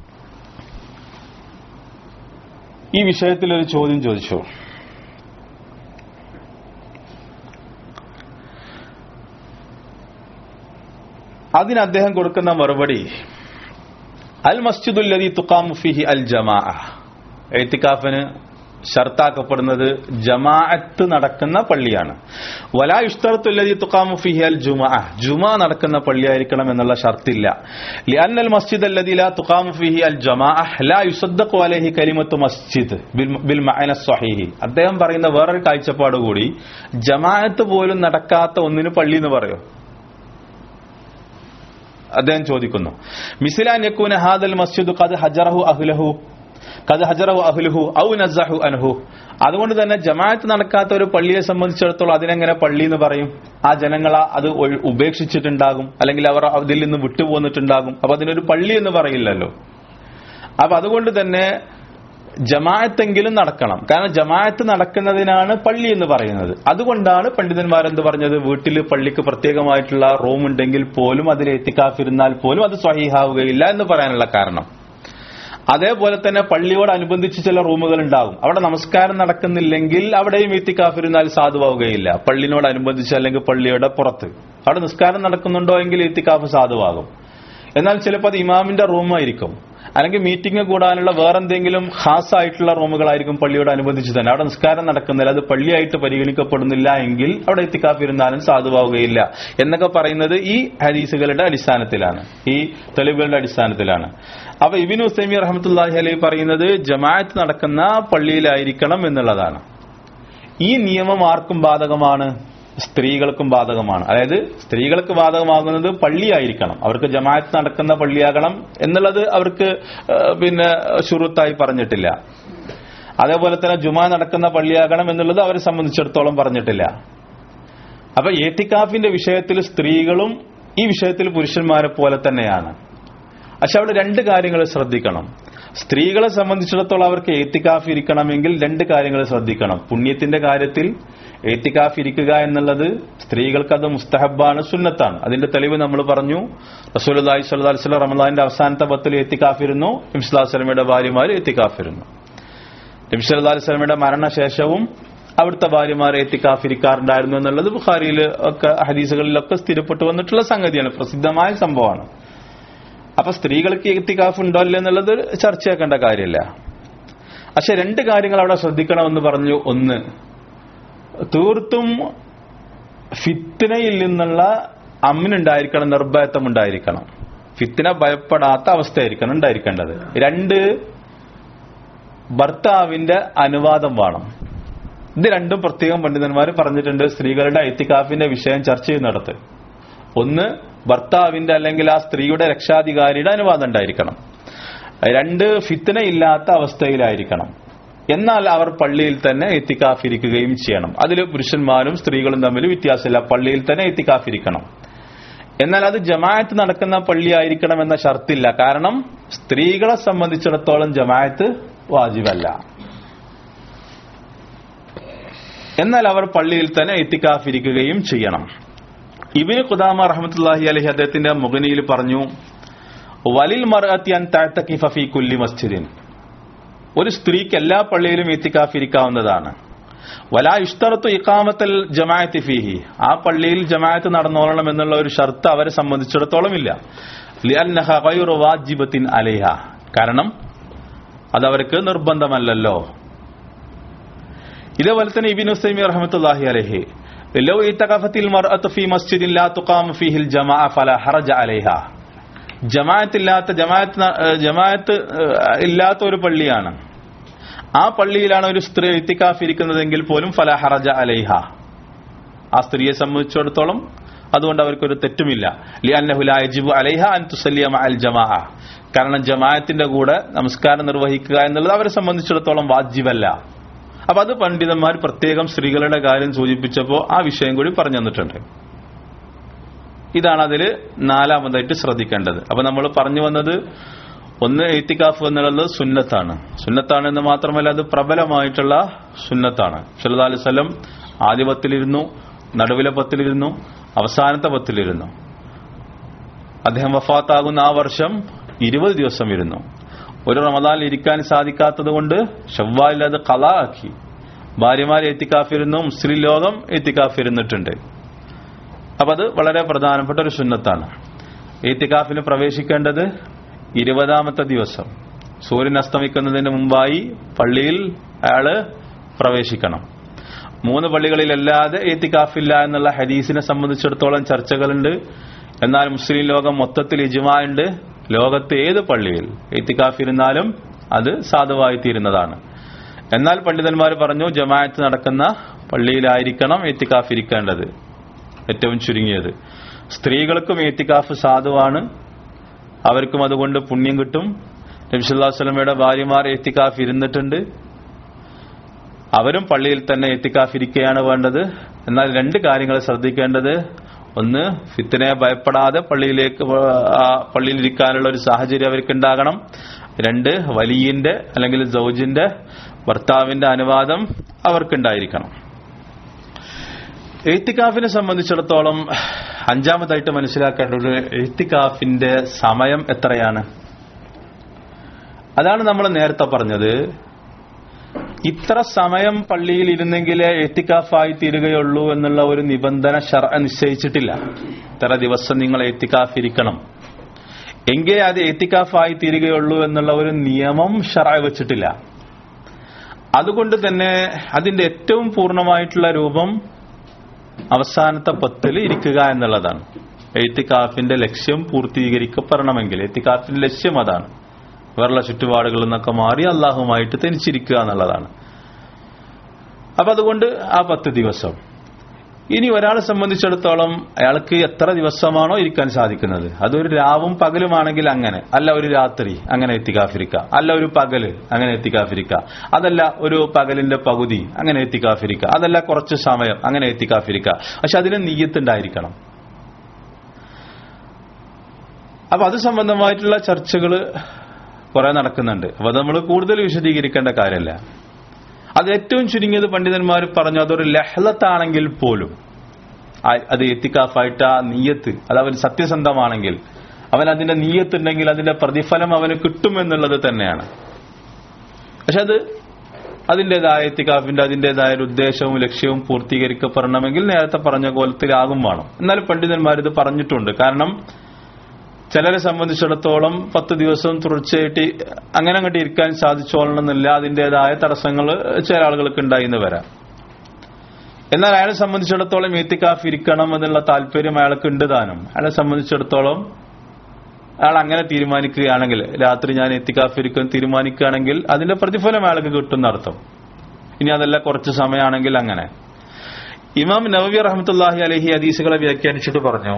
ഈ വിഷയത്തിൽ ഒരു ചോദ്യം ചോദിച്ചു അതിന് അദ്ദേഹം കൊടുക്കുന്ന മറുപടി അൽ മസ്ജിദുല്ലതി തുക്കാമു ഫിഹി അൽ ജമാ എത്തിക്കാഫിന് ഷർത്താക്കപ്പെടുന്നത് ജമാഅത്ത് നടക്കുന്ന പള്ളിയാണ് വലാ ഇഷ്തറത്തുല്ലതി തുക്കാമു ഫിഹി അൽ ജുമാ ജുമാ നടക്കുന്ന പള്ളിയായിരിക്കണം എന്നുള്ള ഷർത്തില്ല ലിഅന്നൽ മസ്ജിദ് അല്ലതി ലാ തുക്കാമു ഫിഹി അൽ ജമാ ലാ യുസദ്ദഖു അലൈഹി കലിമത്തു മസ്ജിദ് ബിൽ മഅന സ്വഹീഹി അദ്ദേഹം പറയുന്ന വേറൊരു കാഴ്ചപ്പാട് കൂടി ജമാഅത്ത് പോലും നടക്കാത്ത ഒന്നിന് പള്ളി എന്ന് പറയോ അദ്ദേഹം ചോദിക്കുന്നു മിസിലാൻ യക്കൂന ഹാദൽ മസ്ജിദ് ഖദ് ഹജറഹു അഹ്ലഹു കത് ഹജറഹു അഹ്ലുഹു ഔ നസഹു അൻഹു അതുകൊണ്ട് തന്നെ ജമാഅത്ത് നടക്കാത്ത ഒരു പള്ളിയെ സംബന്ധിച്ചിടത്തോളം അതിനെങ്ങനെ പള്ളി എന്ന് പറയും ആ ജനങ്ങൾ അത് ഒഴി- ഉപേക്ഷിച്ചിട്ടുണ്ടാകും അല്ലെങ്കിൽ അവർ അതിൽ നിന്ന് വിട്ടുപോന്നിട്ടുണ്ടാകും അപ്പൊ അതിനൊരു പള്ളി എന്ന് പറയില്ലല്ലോ അപ്പൊ അതുകൊണ്ട് തന്നെ ജമാഅത്തെങ്കിലും നടക്കണം കാരണം ജമാഅത്ത് നടക്കുന്നതിനാണ് പള്ളി എന്ന് പറയുന്നത് അതുകൊണ്ടാണ് പണ്ഡിതന്മാരെന്ത് പറഞ്ഞത് വീട്ടിൽ പള്ളിക്ക് പ്രത്യേകമായിട്ടുള്ള റൂം ഉണ്ടെങ്കിൽ പോലും അതിൽ എത്തിക്കാഫിരുന്നാൽ പോലും അത് സ്വഹീഹാവുകയില്ല എന്ന് പറയാനുള്ള കാരണം അതേപോലെ തന്നെ പള്ളിയോടനുബന്ധിച്ച് ചില റൂമുകൾ ഉണ്ടാകും അവിടെ നമസ്കാരം നടക്കുന്നില്ലെങ്കിൽ അവിടെയും ഇത്തിക്കാഫിരുന്നാൽ സാധുവാവുകയില്ല പള്ളിനോടനുബന്ധിച്ച് അല്ലെങ്കിൽ പള്ളിയുടെ പുറത്ത് അവിടെ നിസ്കാരം നടക്കുന്നുണ്ടോ എങ്കിൽ ഇത്തിക്കാഫ് സാധുവാകും എന്നാൽ ചിലപ്പോൾ അത് ഇമാമിന്റെ റൂമായിരിക്കും അല്ലെങ്കിൽ മീറ്റിംഗ് കൂടാനുള്ള വേറെന്തെങ്കിലും ഖാസ് ആയിട്ടുള്ള റൂമുകളായിരിക്കും പള്ളിയോട് അനുബന്ധിച്ച് തന്നെ അവിടെ നിസ്കാരം നടക്കുന്നില്ല അത് പള്ളിയായിട്ട് പരിഗണിക്കപ്പെടുന്നില്ല എങ്കിൽ അവിടെ എത്തിക്കാഫിരുന്നാലും സാധുവാവുകയില്ല എന്നൊക്കെ പറയുന്നത് ഈ ഹദീസുകളുടെ അടിസ്ഥാനത്തിലാണ് ഈ തെളിവുകളുടെ അടിസ്ഥാനത്തിലാണ് അപ്പൊ ഇബിൻ ഹുസൈമി റഹമത്തുല്ലാഹി അലൈഹി പറയുന്നത് ജമാഅത്ത് നടക്കുന്ന പള്ളിയിലായിരിക്കണം എന്നുള്ളതാണ് ഈ നിയമം ആർക്കും ബാധകമാണ് സ്ത്രീകൾക്കും ബാധകമാണ് അതായത് സ്ത്രീകൾക്ക് ബാധകമാകുന്നത് പള്ളിയായിരിക്കണം അവർക്ക് ജമാഅത്ത് നടക്കുന്ന പള്ളിയാകണം എന്നുള്ളത് അവർക്ക് ഏഹ്, പിന്നെ ശുറുത്തായി പറഞ്ഞിട്ടില്ല അതേപോലെ തന്നെ ജുമാ നടക്കുന്ന പള്ളിയാകണം എന്നുള്ളത് അവരെ സംബന്ധിച്ചിടത്തോളം പറഞ്ഞിട്ടില്ല അപ്പൊ ഏത്തിക്കാഫിന്റെ വിഷയത്തിൽ സ്ത്രീകളും ഈ വിഷയത്തിൽ പുരുഷന്മാരെ പോലെ തന്നെയാണ് പക്ഷെ അവിടെ രണ്ട് കാര്യങ്ങൾ ശ്രദ്ധിക്കണം സ്ത്രീകളെ സംബന്ധിച്ചിടത്തോളം അവർക്ക് ഏത്തിക്കാഫ് ഇരിക്കണമെങ്കിൽ രണ്ട് കാര്യങ്ങൾ ശ്രദ്ധിക്കണം പുണ്യത്തിന്റെ കാര്യത്തിൽ ഏത്തിക്കാഫ് ഇരിക്കുക എന്നുള്ളത് സ്ത്രീകൾക്ക് അത് മുസ്തഹബാണ് സുന്നത്താണ് അതിന്റെ തെളിവ് നമ്മൾ പറഞ്ഞു റസൂലി സ്വല്ലി വസ്ലം റമദാന്റെ അവസാനത്തെ പത്തിൽ ഏത്തിക്കാഫിരുന്നു ഇംസ്ലാസ്ലമയുടെ ഭാര്യമാർ ഏത്തിക്കാഫിരുന്നു നബിസ്വല്ലാ സ്വലമയുടെ മരണശേഷവും അവിടുത്തെ ഭാര്യമാരെ എത്തിക്കാഫിരിക്കാറുണ്ടായിരുന്നു എന്നുള്ളത് ബുഖാരിയിൽ ഒക്കെ ഹദീസുകളിലൊക്കെ സ്ഥിരപ്പെട്ടു വന്നിട്ടുള്ള സംഗതിയാണ് പ്രസിദ്ധമായ സംഭവമാണ് അപ്പൊ സ്ത്രീകൾക്ക് എത്തിക്കാഫ് ഉണ്ടോ അല്ലേ എന്നുള്ളത് ചർച്ചയാക്കേണ്ട കാര്യമില്ല പക്ഷെ രണ്ട് കാര്യങ്ങൾ അവിടെ ശ്രദ്ധിക്കണമെന്ന് പറഞ്ഞു ഒന്ന് തീർത്തും ഫിത്തിനയിൽ നിന്നുള്ള അമ്മിനുണ്ടായിരിക്കണം നിർഭയത്വം ഉണ്ടായിരിക്കണം ഫിത്തിന ഭയപ്പെടാത്ത അവസ്ഥയായിരിക്കണം ഉണ്ടായിരിക്കേണ്ടത് രണ്ട് ഭർത്താവിന്റെ അനുവാദം വേണം ഇത് രണ്ടും പ്രത്യേകം പണ്ഡിതന്മാർ പറഞ്ഞിട്ടുണ്ട് സ്ത്രീകളുടെ ഐത്തിക്കാഫിന്റെ വിഷയം ചർച്ച ചെയ്യുന്നിടത്ത് ഒന്ന് ഭർത്താവിന്റെ അല്ലെങ്കിൽ ആ സ്ത്രീയുടെ രക്ഷാധികാരിയുടെ അനുവാദം ഉണ്ടായിരിക്കണം രണ്ട് ഫിത്തന ഇല്ലാത്ത അവസ്ഥയിലായിരിക്കണം എന്നാൽ അവർ പള്ളിയിൽ തന്നെ എത്തിക്കാഫിരിക്കുകയും ചെയ്യണം അതിൽ പുരുഷന്മാരും സ്ത്രീകളും തമ്മിൽ വ്യത്യാസമില്ല പള്ളിയിൽ തന്നെ എത്തിക്കാഫിരിക്കണം എന്നാൽ അത് ജമാഅത്ത് നടക്കുന്ന പള്ളിയായിരിക്കണം എന്ന ഷർത്തില്ല കാരണം സ്ത്രീകളെ സംബന്ധിച്ചിടത്തോളം ജമാഅത്ത് വാജിബല്ല എന്നാൽ അവർ പള്ളിയിൽ തന്നെ എത്തിക്കാഫിരിക്കുകയും ചെയ്യണം ഇബിന് ഖുദാമ റഹമത്തുല്ലാഹി അലഹി അദ്ദേഹത്തിന്റെ മുഗനിയിൽ പറഞ്ഞു വലിൽ മറഅത്തിയാൻ താഴ്ത്തക്കി ഫഫി കുല്ലി മസ്ജിദിൻ ഒരു സ്ത്രീക്ക് എല്ലാ പള്ളിയിലും എത്തിക്കാഫിരിക്കാവുന്നതാണ് വലാ ഇഷ്തറത്തു ഇക്കാമത്തൽ ജമാഅത്ത് ഫീഹി ആ പള്ളിയിൽ ജമാഅത്ത് നടന്നോളണം എന്നുള്ള ഒരു ഷർത്ത് അവരെ സംബന്ധിച്ചിടത്തോളം ഇല്ല ലിഅന്നഹ ഗൈറു വാജിബത്തിൻ അലൈഹ കാരണം അത് അവർക്ക് നിർബന്ധമല്ലല്ലോ ഇതേപോലെ തന്നെ ഇബിൻ ഹുസൈമി റഹമത്തുല്ലാഹി അലഹി ലോ ഇത്തഖഫത്തിൽ മർഅത്ത് ഫീ മസ്ജിദിൻ ലാ തുഖാമു ഫീഹിൽ ജമാഅ ഫലാ ഹറജ അലൈഹ ജമാഅത്ത് ഇല്ലാത്ത ജമാഅത്ത് ന- ഏഹ് ജമാഅത്ത് ഏഹ് ഇല്ലാത്ത ഒരു പള്ളിയാണ് ആ പള്ളിയിലാണ് ഒരു സ്ത്രീ ഇത്തിക്കാഫ് ഇരിക്കുന്നതെങ്കിൽ പോലും ഫലാ ഹറജ അലൈഹ ആ സ്ത്രീയെ സംബന്ധിച്ചിടത്തോളം അതുകൊണ്ട് അവർക്കൊരു തെറ്റുമില്ല ലിഅന്നഹു ലാ യജിബു അലൈഹ അൻ തുസല്ലിയ മഅൽ ജമാഅ കാരണം ജമാഅത്തിന്റെ കൂടെ നമസ്കാരം നിർവഹിക്കുക എന്നുള്ളത് അവരെ സംബന്ധിച്ചിടത്തോളം വാജിബല്ല അപ്പൊ അത് പണ്ഡിതന്മാർ പ്രത്യേകം സ്ത്രീകളുടെ കാര്യം സൂചിപ്പിച്ചപ്പോൾ ആ വിഷയം കൂടി പറഞ്ഞു തന്നിട്ടുണ്ട് ഇതാണ് അതിൽ നാലാമതായിട്ട് ശ്രദ്ധിക്കേണ്ടത് അപ്പൊ നമ്മൾ പറഞ്ഞു വന്നത് ഒന്ന് എത്തിക്കാഫ് എന്നുള്ളത് സുന്നത്താണ് സുന്നത്താണ് എന്ന് മാത്രമല്ല അത് പ്രബലമായിട്ടുള്ള സുന്നത്താണ് സല്ലല്ലാഹു അലൈഹി വസല്ലം ആദ്യ പത്തിലിരുന്നു നടുവിലെ പത്തിലിരുന്നു അവസാനത്തെ പത്തിലിരുന്നു അദ്ദേഹം വഫാത്താകുന്ന ആ വർഷം ഇരുപത് ദിവസം ഇരുന്നു ഒരു റമദാനിൽ ഇരിക്കാൻ സാധിക്കാത്തത് കൊണ്ട് ഷവ്വാലിൽ അത് കല ആക്കി ഭാര്യമാരെ എത്തിക്കാഫിരുന്നു മുസ്ലിം ലോകം എത്തിക്കാഫിരുന്നിട്ടുണ്ട് അപ്പൊ അത് വളരെ പ്രധാനപ്പെട്ട ഒരു സുന്നത്താണ് ഏത്തിക്കാഫിന് പ്രവേശിക്കേണ്ടത് ഇരുപതാമത്തെ ദിവസം സൂര്യൻ അസ്തമിക്കുന്നതിന് മുമ്പായി പള്ളിയിൽ അയാള് പ്രവേശിക്കണം മൂന്ന് പള്ളികളിലല്ലാതെ ഏത്തിക്കാഫില്ല എന്നുള്ള ഹദീസിനെ സംബന്ധിച്ചിടത്തോളം ചർച്ചകളുണ്ട് എന്നാൽ മുസ്ലിം ലോകം മൊത്തത്തിൽ ഇജുമാ ഉണ്ട് ലോകത്ത് ഏത് പള്ളിയിൽ ഏത്തിക്കാഫിരുന്നാലും അത് സാധുവായി തീരുന്നതാണ് എന്നാൽ പണ്ഡിതന്മാർ പറഞ്ഞു ജമാഅത്ത് നടക്കുന്ന പള്ളിയിലായിരിക്കണം ഏത്തിക്കാഫിരിക്കേണ്ടത് ഏറ്റവും ചുരുങ്ങിയത് സ്ത്രീകൾക്കും ഏത്തിക്കാഫ് സാധുവാണ് അവർക്കും അതുകൊണ്ട് പുണ്യം കിട്ടും നബിസുല്ലാ സ്വലമയുടെ ഭാര്യമാർ എത്തിക്കാഫ് ഇരുന്നിട്ടുണ്ട് അവരും പള്ളിയിൽ തന്നെ എത്തിക്കാഫ് ഇരിക്കുകയാണ് വേണ്ടത് എന്നാൽ രണ്ട് കാര്യങ്ങൾ ശ്രദ്ധിക്കേണ്ടത് ഒന്ന് ഫിത്തിനെ ഭയപ്പെടാതെ പള്ളിയിലേക്ക് ആ പള്ളിയിൽ ഇരിക്കാനുള്ള ഒരു സാഹചര്യം അവർക്ക് ഉണ്ടാകണം രണ്ട് വലിയന്റെ അല്ലെങ്കിൽ സൗജിന്റെ ഭർത്താവിന്റെ അനുവാദം അവർക്കുണ്ടായിരിക്കണം എഴുത്തിക്കാഫിനെ സംബന്ധിച്ചിടത്തോളം അഞ്ചാമതായിട്ട് മനസ്സിലാക്കേണ്ടത് എഴുത്തിക്കാഫിന്റെ സമയം എത്രയാണ് അതാണ് നമ്മൾ നേരത്തെ പറഞ്ഞത് ഇത്ര സമയം പള്ളിയിൽ ഇരുന്നെങ്കിലേ എത്തിക്കാഫായി തീരുകയുള്ളൂ എന്നുള്ള ഒരു നിബന്ധന ഷറ നിശ്ചയിച്ചിട്ടില്ല ഇത്ര ദിവസം നിങ്ങൾ എത്തിക്കാഫ് ഇരിക്കണം എങ്കിലേ അത് എത്തിക്കാഫായി തീരുകയുള്ളൂ എന്നുള്ള ഒരു നിയമം ഷറ വെച്ചിട്ടില്ല അതുകൊണ്ട് തന്നെ അതിന്റെ ഏറ്റവും പൂർണ്ണമായിട്ടുള്ള രൂപം അവസാനത്തെ പത്തിൽ ഇരിക്കുക എന്നുള്ളതാണ് എഴുത്തിക്കാഫിന്റെ ലക്ഷ്യം പൂർത്തീകരിക്കപ്പെടണമെങ്കിൽ എത്തിക്കാഫിന്റെ ലക്ഷ്യം അതാണ് വേറുള്ള ചുറ്റുപാടുകളിൽ നിന്നൊക്കെ മാറി അള്ളാഹുമായിട്ട് തനിച്ചിരിക്കുക എന്നുള്ളതാണ് അപ്പൊ അതുകൊണ്ട് ആ പത്ത് ദിവസം ഇനി ഒരാളെ സംബന്ധിച്ചിടത്തോളം അയാൾക്ക് എത്ര ദിവസമാണോ ഇരിക്കാൻ സാധിക്കുന്നത് അതൊരു രാവും പകലുമാണെങ്കിൽ അങ്ങനെ അല്ല ഒരു രാത്രി അങ്ങനെ എത്തിക്കാഫിരിക്ക അല്ല ഒരു പകല് അങ്ങനെ എത്തിക്കാഫിരിക്ക അതല്ല ഒരു പകലിന്റെ പകുതി അങ്ങനെ എത്തിക്കാഫിരിക്ക അതല്ല കുറച്ച് സമയം അങ്ങനെ എത്തിക്കാഫിരിക്ക പക്ഷെ അതിന് നീയത്തുണ്ടായിരിക്കണം അപ്പൊ അത് സംബന്ധമായിട്ടുള്ള ചർച്ചകൾ കുറെ നടക്കുന്നുണ്ട് അപ്പൊ അത് നമ്മൾ കൂടുതൽ വിശദീകരിക്കേണ്ട കാര്യമല്ല അത് ഏറ്റവും ചുരുങ്ങിയത് പണ്ഡിതന്മാർ പറഞ്ഞു അതൊരു ലഹലത്താണെങ്കിൽ പോലും ആ- അത് എത്തിക്കാഫായിട്ട് ആ നീയത്ത് അത് അവൻ സത്യസന്ധമാണെങ്കിൽ അവൻ അതിന്റെ നീയത്തുണ്ടെങ്കിൽ അതിന്റെ പ്രതിഫലം അവന് കിട്ടുമെന്നുള്ളത് തന്നെയാണ് പക്ഷെ അത് അതിൻ്റെതായ എത്തിക്കാഫിന്റെ അതിൻ്റെതായ ഒരു ഉദ്ദേശവും ലക്ഷ്യവും പൂർത്തീകരിക്കപ്പെടണമെങ്കിൽ നേരത്തെ പറഞ്ഞ കോലത്തിലാകും വേണം എന്നാലും പണ്ഡിതന്മാർ ഇത് പറഞ്ഞിട്ടുണ്ട് കാരണം ചിലരെ സംബന്ധിച്ചിടത്തോളം പത്ത് ദിവസം തുടർച്ചയായിട്ട് അങ്ങനെ അങ്ങോട്ട് ഇരിക്കാൻ സാധിച്ചോളണമെന്നില്ല അതിൻ്റെതായ തടസ്സങ്ങൾ ചില ആളുകൾക്ക് ഉണ്ടായിന്ന് വരാം എന്നാൽ അയാളെ സംബന്ധിച്ചിടത്തോളം ഏത്തിക്കാഫ് ഇരിക്കണം എന്നുള്ള താല്പര്യം അയാൾക്ക് ഉണ്ട് താനും അയാളെ സംബന്ധിച്ചിടത്തോളം അയാൾ അങ്ങനെ തീരുമാനിക്കുകയാണെങ്കിൽ രാത്രി ഞാൻ എത്തിക്കാഫ് ഇരിക്കാൻ തീരുമാനിക്കുകയാണെങ്കിൽ അതിന്റെ പ്രതിഫലം അയാൾക്ക് കിട്ടുന്ന അർത്ഥം ഇനി അതല്ല കുറച്ച് സമയമാണെങ്കിൽ അങ്ങനെ ഇമാം നവവി റഹ്മത്തുല്ലാഹി അലഹി ഹദീസുകളെ വ്യാഖ്യാനിച്ചിട്ട് പറഞ്ഞു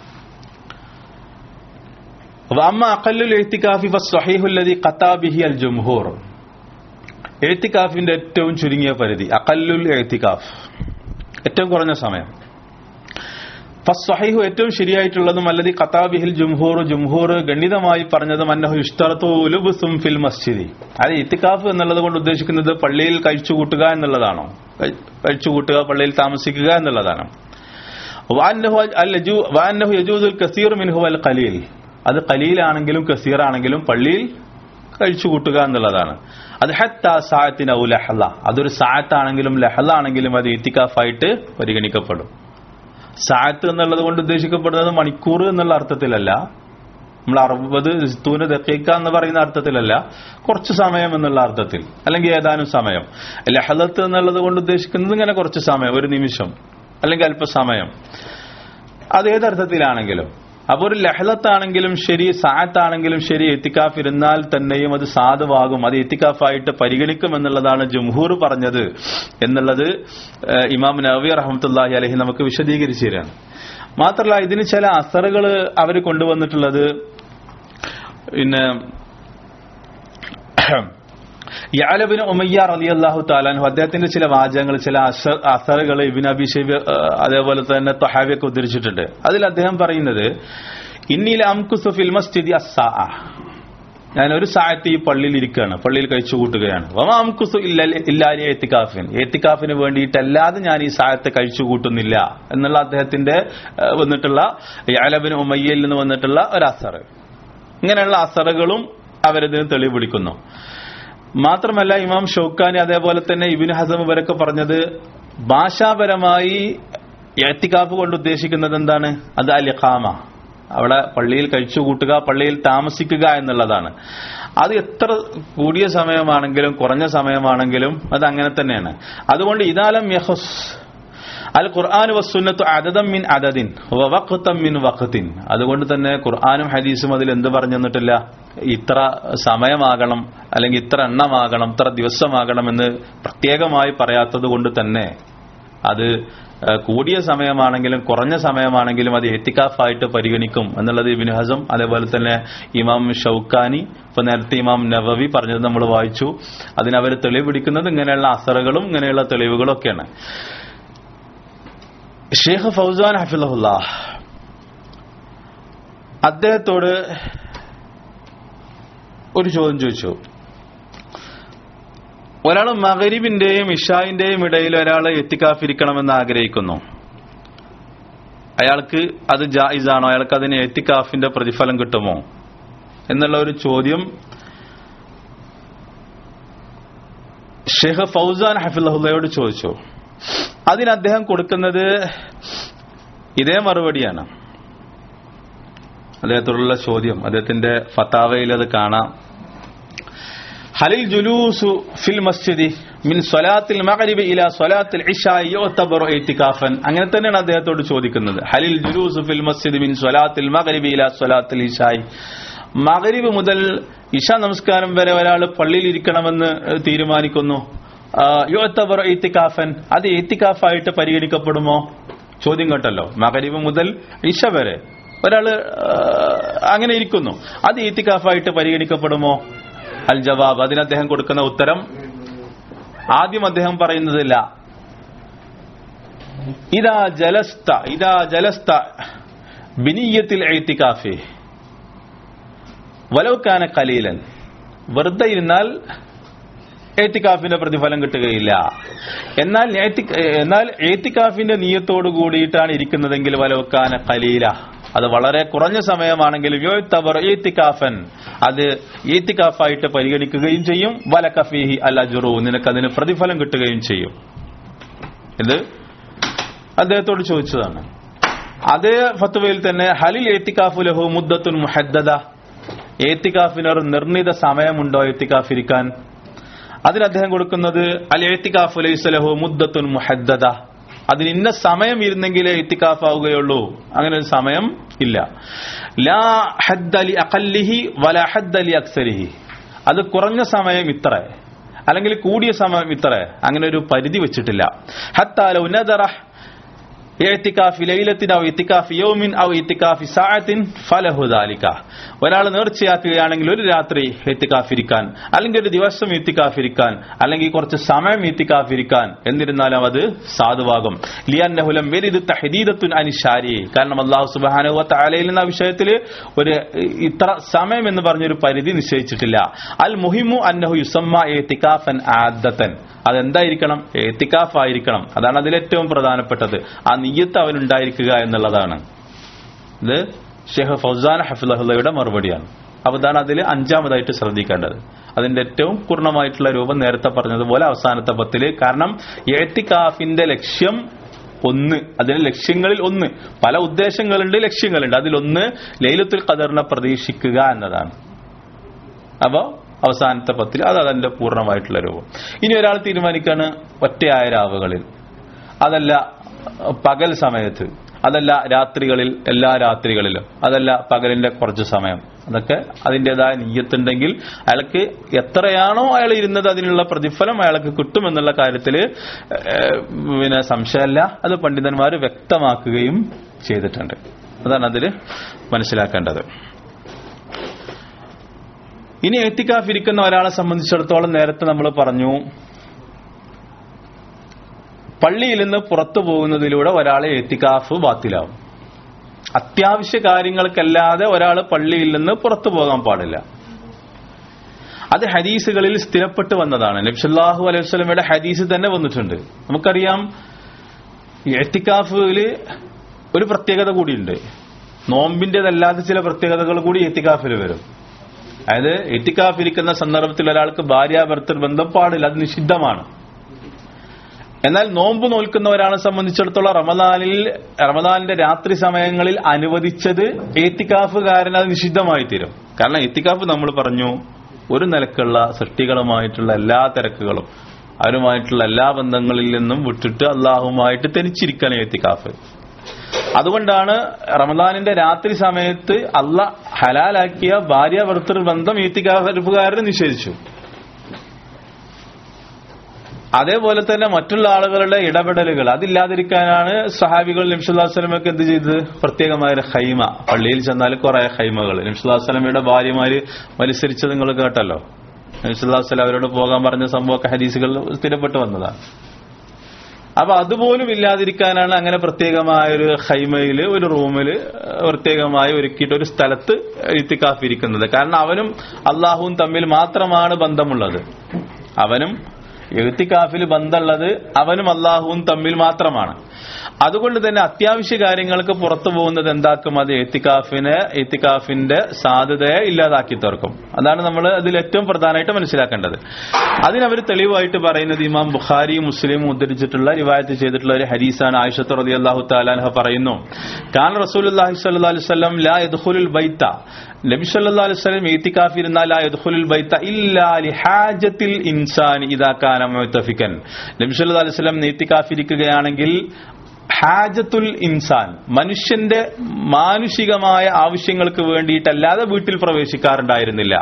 واما اقل الاعتكاف فالصحيح الذي قطع به الجمهور എഴുത്തിക്കാഫിന്റെ ഏറ്റവും ചുരുങ്ങിയ പരിധി അക്കല്ലുൽ എഴുത്തിക്കാഫ് ഏറ്റവും കുറഞ്ഞ സമയം ഫസ്വഹൈഹു ഏറ്റവും ശരിയായിട്ടുള്ളതും അല്ലതി ഖത്താബിഹിൽ ജുംഹൂർ ജുംഹൂർ ഗണിതമായി പറഞ്ഞതും അന്നഹു ഇഷ്തറത്തു ഉലുബുസും ഫിൽ മസ്ജിദി അത് ഇത്തിക്കാഫ് എന്നുള്ളത് കൊണ്ട് ഉദ്ദേശിക്കുന്നത് പള്ളിയിൽ കഴിച്ചുകൂട്ടുക എന്നുള്ളതാണോ കഴി- കഴിച്ചുകൂട്ടുക പള്ളിയിൽ താമസിക്കുക എന്നുള്ളതാണ് വാന്നഹു അൽ യജൂ- വാന്നഹു യജൂസുൽ കസീർ മിൻഹു അൽ ഖലീൽ അത് ഖലീലാണെങ്കിലും കസീറാണെങ്കിലും പള്ളിയിൽ കഴിച്ചുകൂട്ടുക എന്നുള്ളതാണ് അത് ഹത്ത സായത്തിന് ഔ ലഹല അതൊരു സായത്താണെങ്കിലും ലഹല ആണെങ്കിലും അത് ഇത്തിക്കാഫായിട്ട് പരിഗണിക്കപ്പെടും സായത്ത് എന്നുള്ളത് കൊണ്ട് ഉദ്ദേശിക്കപ്പെടുന്നത് മണിക്കൂർ എന്നുള്ള അർത്ഥത്തിലല്ല നമ്മൾ അറുപത് സിത്തൂന് ദക്കീക്ക എന്ന് പറയുന്ന അർത്ഥത്തിലല്ല കുറച്ച് സമയം എന്നുള്ള അർത്ഥത്തിൽ അല്ലെങ്കിൽ ഏതാനും സമയം ലഹലത്ത് എന്നുള്ളത് കൊണ്ട് ഉദ്ദേശിക്കുന്നത് ഇങ്ങനെ കുറച്ച് സമയം ഒരു നിമിഷം അല്ലെങ്കിൽ അല്പസമയം അത് ഏതർത്ഥത്തിലാണെങ്കിലും അപ്പോൾ ഒരു ലഹലത്താണെങ്കിലും ശരി സായത്താണെങ്കിലും ശരി എത്തിക്കാഫ് ഇരുന്നാൽ തന്നെയും അത് സാധുവാകും അത് എത്തിക്കാഫായിട്ട് പരിഗണിക്കും എന്നുള്ളതാണ് ജംഹൂർ പറഞ്ഞത് എന്നുള്ളത് ഏഹ്, ഇമാം നവി റഹമത്തുല്ലാഹി അലഹി നമുക്ക് വിശദീകരിച്ചു തരാണ് മാത്രമല്ല ഇതിന് ചില അസറുകൾ അവർ കൊണ്ടുവന്നിട്ടുള്ളത് പിന്നെ യാലബിന് ഉമയ്യ റലി അള്ളാഹു താലാൻഹു അദ്ദേഹത്തിന്റെ ചില വാചകങ്ങൾ ചില അസ- അസറുകൾ ഇബിൻ അബിഷേബ് അതേപോലെ തന്നെ തൊഹാബിയൊക്കെ ഉദ്ധരിച്ചിട്ടുണ്ട് അതിൽ അദ്ദേഹം പറയുന്നത് ഇന്നീല അംകുസു ഫിൽ മസ്ജിദി അസ്സാ ഞാൻ ഒരു സായത്ത് ഈ പള്ളിയിൽ ഇരിക്കുകയാണ് പള്ളിയിൽ കഴിച്ചു കൂട്ടുകയാണ് വമാ അംകുസു ഇല്ല- ഇല്ലാലി എത്തിക്കാഫിൻ എത്തിക്കാഫിന് വേണ്ടിയിട്ടല്ലാതെ ഞാൻ ഈ സായത്ത് കഴിച്ചു കൂട്ടുന്നില്ല എന്നുള്ള അദ്ദേഹത്തിന്റെ ഏഹ്, വന്നിട്ടുള്ള യാലബിന് ഉമയ്യയിൽ നിന്ന് വന്നിട്ടുള്ള ഒരു അസറ് ഇങ്ങനെയുള്ള അസറുകളും അവരതിന് തെളിവ് പിടിക്കുന്നു മാത്രമല്ല ഇമാം ഷൗക്കാനി അതേപോലെ തന്നെ ഇബിൻ ഹസം ഇവരൊക്കെ പറഞ്ഞത് ഭാഷാപരമായി എത്തിക്കാഫ് കൊണ്ട് ഉദ്ദേശിക്കുന്നത് എന്താണ് അത് അലിഖാമ അവിടെ പള്ളിയിൽ കഴിച്ചു കൂട്ടുക പള്ളിയിൽ താമസിക്കുക എന്നുള്ളതാണ് അത് എത്ര കൂടിയ സമയമാണെങ്കിലും കുറഞ്ഞ സമയമാണെങ്കിലും അത് അങ്ങനെ തന്നെയാണ് അതുകൊണ്ട് ഇതാലം യഹുസ് അൽ ഖുർആൻ വസ്സുന്നത്തു അദദം മിൻ അദദിൻ വഖത്തം മിൻ വഖത്തിൻ അതുകൊണ്ട് തന്നെ ഖുർആനും ഹദീസും അതിൽ എന്ത് പറഞ്ഞു തന്നിട്ടില്ല ഇത്ര സമയമാകണം അല്ലെങ്കിൽ ഇത്ര എണ്ണമാകണം ഇത്ര ദിവസമാകണം എന്ന് പ്രത്യേകമായി പറയാത്തത് കൊണ്ട് തന്നെ അത് ഏഹ് കൂടിയ സമയമാണെങ്കിലും കുറഞ്ഞ സമയമാണെങ്കിലും അത് എത്തിക്കാഫായിട്ട് പരിഗണിക്കും എന്നുള്ളത് ഇബിൻ ഹസം അതേപോലെ തന്നെ ഇമാം ഷൌക്കാനി ഇപ്പൊ നേരത്തെ ഇമാം നവവി പറഞ്ഞത് നമ്മൾ വായിച്ചു അതിനവർ തെളിവ് പിടിക്കുന്നത് ഇങ്ങനെയുള്ള അസറുകളും ഇങ്ങനെയുള്ള തെളിവുകളും ഒക്കെയാണ് ഷെയ്ഖ് ഫൗസാൻ ഹഫിള്ള അദ്ദേഹത്തോട് ഒരു ചോദ്യം ചോദിച്ചു ഒരാൾ മകരിബിന്റെയും ഇഷായിന്റെയും ഇടയിൽ ഒരാൾ എത്തിക്കാഫിരിക്കണമെന്ന് ആഗ്രഹിക്കുന്നു അയാൾക്ക് അത് ജായിസാണോ അയാൾക്ക് അതിന് എത്തിക്കാഫിന്റെ പ്രതിഫലം കിട്ടുമോ എന്നുള്ള ഒരു ചോദ്യം ഷെയ്ഖ് ഫൗസാൻ ഹഫിള്ളയോട് ചോദിച്ചു അതിന് അദ്ദേഹം കൊടുക്കുന്നത് ഇതേ മറുപടിയാണ് അദ്ദേഹത്തോടുള്ള ചോദ്യം അദ്ദേഹത്തിന്റെ ഫത്താവയിൽ അത് കാണാം ഹലിൽ ജുലൂസു ഫിൽ മസ്ജിദി മിൻ സ്വലാത്തിൽ മഗ്രിബി ഇല സ്വലാത്തിൽ ഇഷായി യുഅ്തബറു ഇത്തികാഫൻ അങ്ങനെ തന്നെയാണ് അദ്ദേഹത്തോട് ചോദിക്കുന്നത് ഹലിൽ ജുലൂസു ഫിൽ മസ്ജിദി മിൻ സ്വലാത്തിൽ മഗ്രിബി ഇല സ്വലാത്തിൽ ഇഷായി മഗ്രിബ് മുതൽ ഇഷ നമസ്കാരം വരെ ഒരാൾ പള്ളിയിൽ ഇരിക്കണമെന്ന് തീരുമാനിക്കുന്നു യുഅ്തബറു ഇത്തികാഫൻ അത് ഇത്തികാഫായിട്ട് പരിഗണിക്കപ്പെടുമോ ചോദ്യം കേട്ടല്ലോ മഗ്രിബ് മുതൽ ഇഷ വരെ ഒരാള് അങ്ങനെ ഇരിക്കുന്നു അത് ഈത്തിക്കാഫായിട്ട് പരിഗണിക്കപ്പെടുമോ അൽ ജവാബ് അതിന് അദ്ദേഹം കൊടുക്കുന്ന ഉത്തരം ആദ്യം അദ്ദേഹം പറയുന്നതില്ല ഇതാ ജലസ്ത ഇതാ ജലസ്ത ബിനിയത്തിൽ എഴുത്തിക്കാഫി വലവുക്കാന കലീലൻ വെറുതെ ഇരുന്നാൽ ഏത്തിക്കാഫിന്റെ പ്രതിഫലം കിട്ടുകയില്ല എന്നാൽ എന്നാൽ ഏത്തിക്കാഫിന്റെ നീയത്തോടു കൂടിയിട്ടാണ് ഇരിക്കുന്നതെങ്കിൽ വലവുക്കാന കലീല അത് വളരെ കുറഞ്ഞ സമയമാണെങ്കിലും ഈത്തിക്കാഫൻ അത് ഈത്തിക്കാഫായിട്ട് പരിഗണിക്കുകയും ചെയ്യും വല കഫീഹി അല്ല ജുറു നിനക്ക് അതിന് പ്രതിഫലം കിട്ടുകയും ചെയ്യും ഇത് അദ്ദേഹത്തോട് ചോദിച്ചതാണ് അതേ ഫത്തുവയിൽ തന്നെ ഹലിൽ ഏത്തിക്കാഫു ലഹു മുദ്ദത്തുൻ മുഹദ്ദദ ഏത്തിക്കാഫിന് ഒരു നിർണിത സമയമുണ്ടോ ഏത്തിക്കാഫ് ഇരിക്കാൻ അതിന് അദ്ദേഹം കൊടുക്കുന്നത് അൽ ഏത്തിക്കാഫു ലൈസലഹു മുദ്ദത്തുൻ മുഹദ്ദദ അതിന് ഇന്ന സമയം ഇരുന്നെങ്കിലേ ഇത്തിക്കാഫ് ആവുകയുള്ളൂ അങ്ങനെ ഒരു സമയം ഇല്ല ലാ ഹദ്ദലി അഖല്ലിഹി വല ഹദ്ദലി അക്സരിഹി അത് കുറഞ്ഞ സമയം ഇത്ര അല്ലെങ്കിൽ കൂടിയ സമയം ഇത്ര അങ്ങനെ ഒരു പരിധി വെച്ചിട്ടില്ല ഹത്താലോ നദറ എത്തിക്കാഫി ലൈലത്തിൻ ഔ ഇത്തിക്കാഫി യൗമിൻ ഔ ഇത്തിക്കാഫി സാഅത്തിൻ ഫലഹു ദാലിക ഒരാൾ നേർച്ചയാക്കുകയാണെങ്കിൽ ഒരു രാത്രി എത്തിക്കാഫിരിക്കാൻ അല്ലെങ്കിൽ ഒരു ദിവസം എത്തിക്കാഫിരിക്കാൻ അല്ലെങ്കിൽ കുറച്ച് സമയം എത്തിക്കാഫിരിക്കാൻ എന്നിരുന്നാലും അത് സാധുവാകും ലിയന്നഹുലം വെരിത് തഹദീദത്തുൻ അനിഷാരി കാരണം അള്ളാഹു സുബ്ഹാനഹു വതആലയിൽ എന്ന വിഷയത്തിൽ ഒരു ഇത്ര സമയം എന്ന് പറഞ്ഞൊരു പരിധി നിശ്ചയിച്ചിട്ടില്ല അൽ മുഹിമു അന്നഹു യുസമ്മ എത്തിക്കാഫൻ ആദത്തൻ അതെന്തായിരിക്കണം എത്തിക്കാഫ് ആയിരിക്കണം അതാണ് അതിലേറ്റവും പ്രധാനപ്പെട്ടത് ആ നീയത്ത് അവനുണ്ടായിരിക്കുക എന്നുള്ളതാണ് ഇത് ഷെഹ് ഫൗസാൻ ഹഫിലഹുല്ലയുടെ മറുപടിയാണ് അപ്പൊ ഇതാണ് അതിൽ അഞ്ചാമതായിട്ട് ശ്രദ്ധിക്കേണ്ടത് അതിന്റെ ഏറ്റവും പൂർണ്ണമായിട്ടുള്ള രൂപം നേരത്തെ പറഞ്ഞതുപോലെ അവസാനത്തെ പത്തില് കാരണം എഴുത്തിക്കാഫിന്റെ ലക്ഷ്യം ഒന്ന് അതിന്റെ ലക്ഷ്യങ്ങളിൽ ഒന്ന് പല ഉദ്ദേശങ്ങളുണ്ട് ലക്ഷ്യങ്ങളുണ്ട് അതിലൊന്ന് ലൈലത്തുൽ ഖദറിനെ പ്രതീക്ഷിക്കുക എന്നതാണ് അപ്പോ അവസാനത്തെ പത്തിൽ അത് അതിന്റെ പൂർണ്ണമായിട്ടുള്ള രൂപം ഇനി ഒരാൾ തീരുമാനിക്കാണ് ഒറ്റയായ രാവുകളിൽ അതല്ല പകൽ സമയത്ത് അതല്ല രാത്രികളിൽ എല്ലാ രാത്രികളിലും അതല്ല പകലിന്റെ കുറച്ച് സമയം അതൊക്കെ അതിൻ്റെതായ നീയത്തുണ്ടെങ്കിൽ അയാൾക്ക് എത്രയാണോ അയാൾ ഇരുന്നത് അതിനുള്ള പ്രതിഫലം അയാൾക്ക് കിട്ടുമെന്നുള്ള കാര്യത്തിൽ പിന്നെ സംശയമല്ല അത് പണ്ഡിതന്മാർ വ്യക്തമാക്കുകയും ചെയ്തിട്ടുണ്ട് അതാണ് അതിൽ മനസ്സിലാക്കേണ്ടത് ഇനി എത്തിക്കാഫ് ഇരിക്കുന്ന ഒരാളെ സംബന്ധിച്ചിടത്തോളം നേരത്തെ നമ്മൾ പറഞ്ഞു പള്ളിയിൽ നിന്ന് പുറത്തു പോകുന്നതിലൂടെ ഒരാളെ എത്തിക്കാഫ് ബാത്തിലാവും അത്യാവശ്യ കാര്യങ്ങൾക്കല്ലാതെ ഒരാൾ പള്ളിയിൽ നിന്ന് പുറത്തു പോകാൻ പാടില്ല അത് ഹദീസുകളിൽ സ്ഥിരപ്പെട്ടു വന്നതാണ് നബ്സല്ലാഹു അലൈഹി സ്വലമയുടെ ഹദീസ് തന്നെ വന്നിട്ടുണ്ട് നമുക്കറിയാം എത്തിക്കാഫില് ഒരു പ്രത്യേകത കൂടിയുണ്ട് നോമ്പിന്റേതല്ലാതെ ചില പ്രത്യേകതകൾ കൂടി എത്തിക്കാഫിൽ വരും അതായത് എത്തിക്കാഫ് ഇരിക്കുന്ന സന്ദർഭത്തിൽ ഒരാൾക്ക് ഭാര്യ ഭർത്തൃ ബന്ധം പാടില്ല അത് നിഷിദ്ധമാണ് എന്നാൽ നോമ്പ് നോൽക്കുന്ന ഒരാളെ സംബന്ധിച്ചിടത്തോളം റമദാനിൽ റമദാനിന്റെ രാത്രി സമയങ്ങളിൽ അനുവദിച്ചത് ഏത്തിക്കാഫുകാരൻ അത് നിഷിദ്ധമായി തീരും കാരണം എത്തിക്കാഫ് നമ്മൾ പറഞ്ഞു ഒരു നിലക്കുള്ള സൃഷ്ടികളുമായിട്ടുള്ള എല്ലാ തിരക്കുകളും അവരുമായിട്ടുള്ള എല്ലാ ബന്ധങ്ങളിൽ നിന്നും വിട്ടിട്ട് അള്ളാഹുമായിട്ട് തെനിച്ചിരിക്കണം എത്തിക്കാഫ് അതുകൊണ്ടാണ് റമദാനിന്റെ രാത്രി സമയത്ത് അല്ല ഹലാലാക്കിയ ഭാര്യ ഭർത്തൃ ബന്ധം ഈത്തിക്കാഫുകാരന് നിഷേധിച്ചു അതേപോലെ തന്നെ മറ്റുള്ള ആളുകളുടെ ഇടപെടലുകൾ അതില്ലാതിരിക്കാനാണ് സഹാബികൾ നിംസുല്ലാസ്ലമൊക്കെ എന്ത് ചെയ്തത് പ്രത്യേകമായ ഒരു ഹൈമ പള്ളിയിൽ ചെന്നാൽ കുറെ ഹൈമകൾ നിംസുല്ലാസ്ലമയുടെ ഭാര്യമാര് മത്സരിച്ചത് നിങ്ങൾ കേട്ടല്ലോ നിംസുല്ലാസ്ലം അവരോട് പോകാൻ പറഞ്ഞ സംഭവമൊക്കെ ഹദീസുകൾ സ്ഥിരപ്പെട്ടു വന്നതാണ് അപ്പൊ അതുപോലും ഇല്ലാതിരിക്കാനാണ് അങ്ങനെ പ്രത്യേകമായ ഒരു ഹൈമയില് ഒരു റൂമില് പ്രത്യേകമായി ഒരുക്കിയിട്ട് ഒരു സ്ഥലത്ത് ഇത്തിക്കാഫ് ഇരിക്കുന്നത് കാരണം അവനും അള്ളാഹുവും തമ്മിൽ മാത്രമാണ് ബന്ധമുള്ളത് അവനും എഴുത്തിക്കാഫിൽ ബന്ധമുള്ളത് അവനും അള്ളാഹുവും തമ്മിൽ മാത്രമാണ് അതുകൊണ്ട് തന്നെ അത്യാവശ്യ കാര്യങ്ങൾക്ക് പുറത്തു പോകുന്നത് എന്താക്കും അത് എത്തിക്കാഫിന് എത്തിക്കാഫിന്റെ സാധ്യതയെ ഇല്ലാതാക്കി തീർക്കും അതാണ് നമ്മൾ അതിൽ ഏറ്റവും പ്രധാനമായിട്ട് മനസ്സിലാക്കേണ്ടത് അതിനവർ തെളിവായിട്ട് പറയുന്നത് ഇമാം ബുഖാരി മുസ്ലിം ഉദ്ധരിച്ചിട്ടുള്ള റിവായത്ത് ചെയ്തിട്ടുള്ള ഒരു ഹരീസാണ് ആയിഷത്ത് റതി അള്ളാഹു താലാൻഹ പറയുന്നു കാൻ റസൂൽ അള്ളാഹി സല്ലാ അലുസല്ലം ലാ യദ്ഖുലുൽ ബൈത്ത നബി സല്ലല്ലാഹു അലൈഹി വസല്ലം ഇത്തികാഫ് ഇരുന്നാൽ ലാ യദ്ഖുലുൽ ബൈത്ത ഇല്ലാ ലിഹാജത്തിൽ ഇൻസാനി ഇദാ കാന മുഅ്തഫികൻ നബി സല്ലല്ലാഹു അലൈഹി വസല്ലം ഇത്തികാഫ് ഇരിക്കുകയാണെങ്കിൽ ഹാജത്തുൽ ഇൻസാൻ മനുഷ്യന്റെ മാനുഷികമായ ആവശ്യങ്ങൾക്ക് വേണ്ടിയിട്ടല്ലാതെ വീട്ടിൽ പ്രവേശിക്കാറുണ്ടായിരുന്നില്ല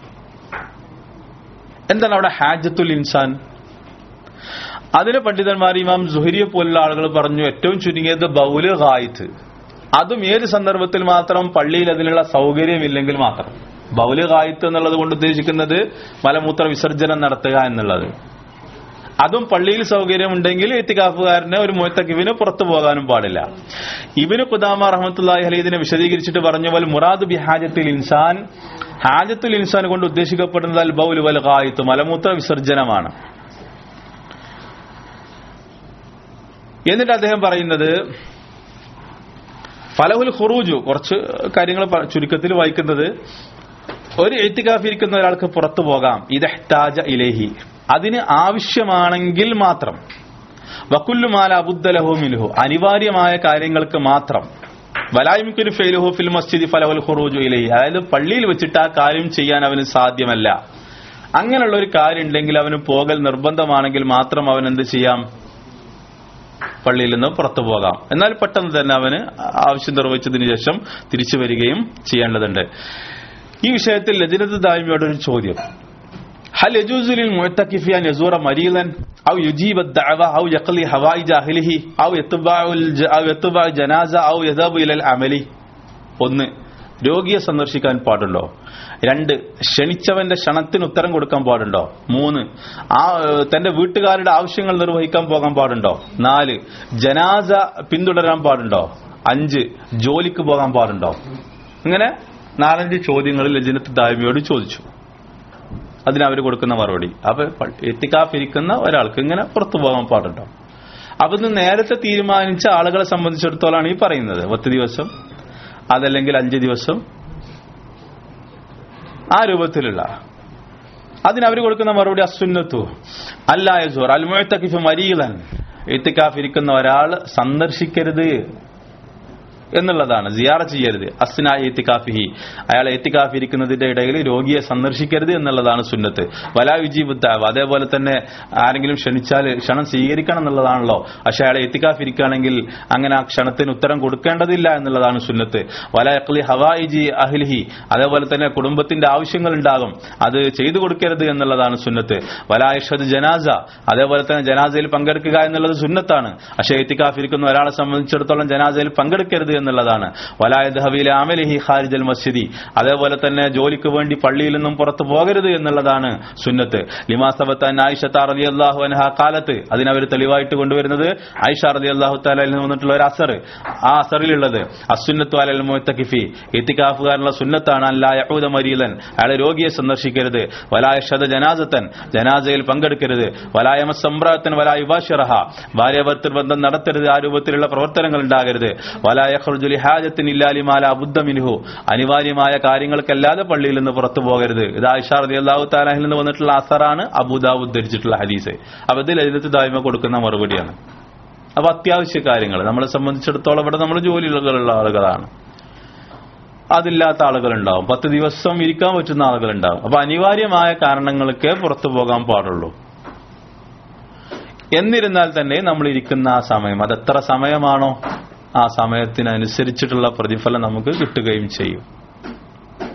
എന്താണ് അവിടെ ഹാജത്തുൽ ഇൻസാൻ അതിന് പണ്ഡിതന്മാർ ഇമാം സുഹരിയെ പോലുള്ള ആളുകൾ പറഞ്ഞു ഏറ്റവും ചുരുങ്ങിയത് ബൗല് ഹായിത്ത് അതും ഏത് സന്ദർഭത്തിൽ മാത്രം പള്ളിയിൽ അതിനുള്ള സൗകര്യമില്ലെങ്കിൽ മാത്രം ബൗല് ഹായിത്ത് എന്നുള്ളത് കൊണ്ട് ഉദ്ദേശിക്കുന്നത് മലമൂത്ര വിസർജനം നടത്തുക എന്നുള്ളത് അതും പള്ളിയിൽ സൗകര്യമുണ്ടെങ്കിൽ എത്തിക്കാഫുകാരന് ഒരു മുത്തക്കിവിന് പുറത്തു പോകാനും പാടില്ല ഇബിന് കുദാമ റഹമത്തുല്ലാഹി അലി ഇതിനെ വിശദീകരിച്ചിട്ട് പറഞ്ഞു വൽ മുറാദ് ബി ഹാജത്തിൽ ഇൻസാൻ ഹാജത്തുൽ ഇൻസാൻ കൊണ്ട് ഉദ്ദേശിക്കപ്പെടുന്നത് അൽ ബൗൽ വൽ ഖായിത്ത് മലമൂത്ര വിസർജനമാണ് എന്നിട്ട് അദ്ദേഹം പറയുന്നത് ഫലഹുൽ ഖുറൂജു കുറച്ച് കാര്യങ്ങൾ ചുരുക്കത്തിൽ വായിക്കുന്നത് ഒരു എത്തിക്കാഫ് ഇരിക്കുന്ന ഒരാൾക്ക് പുറത്തു പോകാം ഇദഹ്താജ ഇലേഹി അതിന് ആവശ്യമാണെങ്കിൽ മാത്രം വക്കുല്ലുമാല അബുദ്ദലഹു മിലുഹു അനിവാര്യമായ കാര്യങ്ങൾക്ക് മാത്രം വലായ്മിക്കൊരു ഫെയിലുഹു ഫിൽ മസ്ജിദി ഫലഹുൽ ഖുറൂജു ഇലേഹി അതായത് പള്ളിയിൽ വെച്ചിട്ട് ആ കാര്യം ചെയ്യാൻ അവന് സാധ്യമല്ല അങ്ങനെയുള്ള ഒരു കാര്യം ഉണ്ടെങ്കിൽ അവന് പോകൽ നിർബന്ധമാണെങ്കിൽ മാത്രം അവൻ എന്ത് ചെയ്യാം പള്ളിയിൽ നിന്ന് പുറത്തു പോകാം എന്നാൽ പെട്ടെന്ന് തന്നെ അവന് ആവശ്യം നിർവഹിച്ചതിന് ശേഷം തിരിച്ചു വരികയും ചെയ്യേണ്ടതുണ്ട് ഈ വിഷയത്തിൽ ലജിനത്ത് ദായ്മയോട് ഒരു ചോദ്യം هل يجوز للمعتكف أن يزور مريضا أو يجيب الدعوة أو يقضي حوائج أهله أو يتبع الج... أو يتبع جنازة أو يذهب إلى العمل ഒന്ന് രോഗിയെ സന്ദർശിക്കാൻ പാടുണ്ടോ രണ്ട് ക്ഷണിച്ചവന്റെ ക്ഷണത്തിന് ഉത്തരം കൊടുക്കാൻ പാടുണ്ടോ മൂന്ന് ആ തന്റെ വീട്ടുകാരുടെ ആവശ്യങ്ങൾ നിർവഹിക്കാൻ പോകാൻ പാടുണ്ടോ നാല് ജനാസ പിന്തുടരാൻ പാടുണ്ടോ അഞ്ച് ജോലിക്ക് പോകാൻ പാടുണ്ടോ ഇങ്ങനെ നാലഞ്ച് ചോദ്യങ്ങളിൽ ലജനത്ത് ദായ്മയോട് ചോദിച്ചു അതിന് അവർ കൊടുക്കുന്ന മറുപടി അപ്പൊ എത്തിക്കാഫിരിക്കുന്ന ഒരാൾക്ക് ഇങ്ങനെ പുറത്തു പോകാൻ പാടുണ്ടോ അപ്പൊ ഇത് നേരത്തെ തീരുമാനിച്ച ആളുകളെ സംബന്ധിച്ചിടത്തോളാണ് ഈ പറയുന്നത് പത്ത് ദിവസം അതല്ലെങ്കിൽ അഞ്ച് ദിവസം ആ രൂപത്തിലുള്ള അതിന് അവർ കൊടുക്കുന്ന മറുപടി അസുന്നത്തു അല്ലായസൂർ അൽമുഴത്തക്കിഫ് മരീലൻ എത്തിക്കാഫിരിക്കുന്ന ഒരാൾ സന്ദർശിക്കരുത് എന്നുള്ളതാണ് സിയാറ ചെയ്യരുത് അസ്ന എത്തിക്കാഫിഹി അയാൾ എത്തിക്കാഫി ഇരിക്കുന്നതിന്റെ ഇടയിൽ രോഗിയെ സന്ദർശിക്കരുത് എന്നുള്ളതാണ് സുന്നത്ത് വലാ വിജീബുത്താവ് അതേപോലെ തന്നെ ആരെങ്കിലും ക്ഷണിച്ചാൽ ക്ഷണം സ്വീകരിക്കണം എന്നുള്ളതാണല്ലോ പക്ഷെ അയാളെ എത്തിക്കാഫി ഇരിക്കുകയാണെങ്കിൽ അങ്ങനെ ആ ക്ഷണത്തിന് ഉത്തരം കൊടുക്കേണ്ടതില്ല എന്നുള്ളതാണ് സുന്നത്ത് വല അക്ലി ഹവായിജി അഹ്ലിഹി അതേപോലെ തന്നെ കുടുംബത്തിന്റെ ആവശ്യങ്ങൾ ഉണ്ടാകും അത് ചെയ്തു കൊടുക്കരുത് എന്നുള്ളതാണ് സുന്നത്ത് വലായഷദ് ജനാസ അതേപോലെ തന്നെ ജനാസയിൽ പങ്കെടുക്കുക എന്നുള്ളത് സുന്നത്താണ് പക്ഷേ എത്തിക്കാഫി ഇരിക്കുന്ന ഒരാളെ സംബന്ധിച്ചിടത്തോളം ജനാസയിൽ പങ്കെടുക്കരുത് എന്നുള്ളതാണ് വലായത് ഹബീലെ അമലിഹി ഖാരിജൽ മസ്ജിദി അതേപോലെ തന്നെ ജോലിക്ക് വേണ്ടി പള്ളിയിൽ നിന്നും പുറത്തു പോകരുത് എന്നുള്ളതാണ് സുന്നത്ത് ലിമാ സബത്താൻ ആയിഷ റലി അള്ളാഹു അനഹ കാലത്ത് അതിനവർ തെളിവായിട്ട് കൊണ്ടുവരുന്നത് ആയിഷ റലി അള്ളാഹു താലിൽ നിന്ന് വന്നിട്ടുള്ള ഒരു അസർ ആ അസറിലുള്ളത് അസുന്നത്തു അലൽ മുത്തക്കിഫി എത്തിക്കാഫുകാരനുള്ള സുന്നത്താണ് അല്ല യഹൂദ മരീലൻ അയാളെ രോഗിയെ സന്ദർശിക്കരുത് വലായഷദ ജനാസത്തൻ ജനാസയിൽ പങ്കെടുക്കരുത് വലായമ സമ്പ്രാത്തൻ വലായുബാഷിറഹ ഭാര്യ ഭർത്തൃ ബന്ധം നടത്തരുത് ആ രൂപത്തിലുള്ള പ്രവർത്തനങ്ങൾ ഉണ്ടാകരുത് വലായ ഇല്ലാലിമാല അബുദ്ധമിനുഹു അനിവാര്യമായ കാര്യങ്ങൾക്കല്ലാതെ പള്ളിയിൽ നിന്ന് പുറത്തു പോകരുത് ഇത് ആയിഷാർദി അള്ളാഹു താലാഹിൽ നിന്ന് വന്നിട്ടുള്ള അസറാണ് അബുദാബു ധരിച്ചിട്ടുള്ള ഹദീസ് അപ്പൊ ഇതിൽ എഴുന്നത്ത് ദായ്മ കൊടുക്കുന്ന മറുപടിയാണ് അപ്പൊ അത്യാവശ്യ കാര്യങ്ങൾ നമ്മളെ സംബന്ധിച്ചിടത്തോളം ഇവിടെ നമ്മൾ ജോലികളുള്ള ആളുകളാണ് അതില്ലാത്ത ആളുകളുണ്ടാവും പത്ത് ദിവസം ഇരിക്കാൻ പറ്റുന്ന ആളുകളുണ്ടാവും അപ്പൊ അനിവാര്യമായ കാരണങ്ങൾക്ക് പുറത്തു പോകാൻ പാടുള്ളൂ എന്നിരുന്നാൽ തന്നെ നമ്മൾ ഇരിക്കുന്ന ആ സമയം അത് എത്ര സമയമാണോ ആ സമയത്തിനനുസരിച്ചിട്ടുള്ള പ്രതിഫലം നമുക്ക് കിട്ടുകയും ചെയ്യും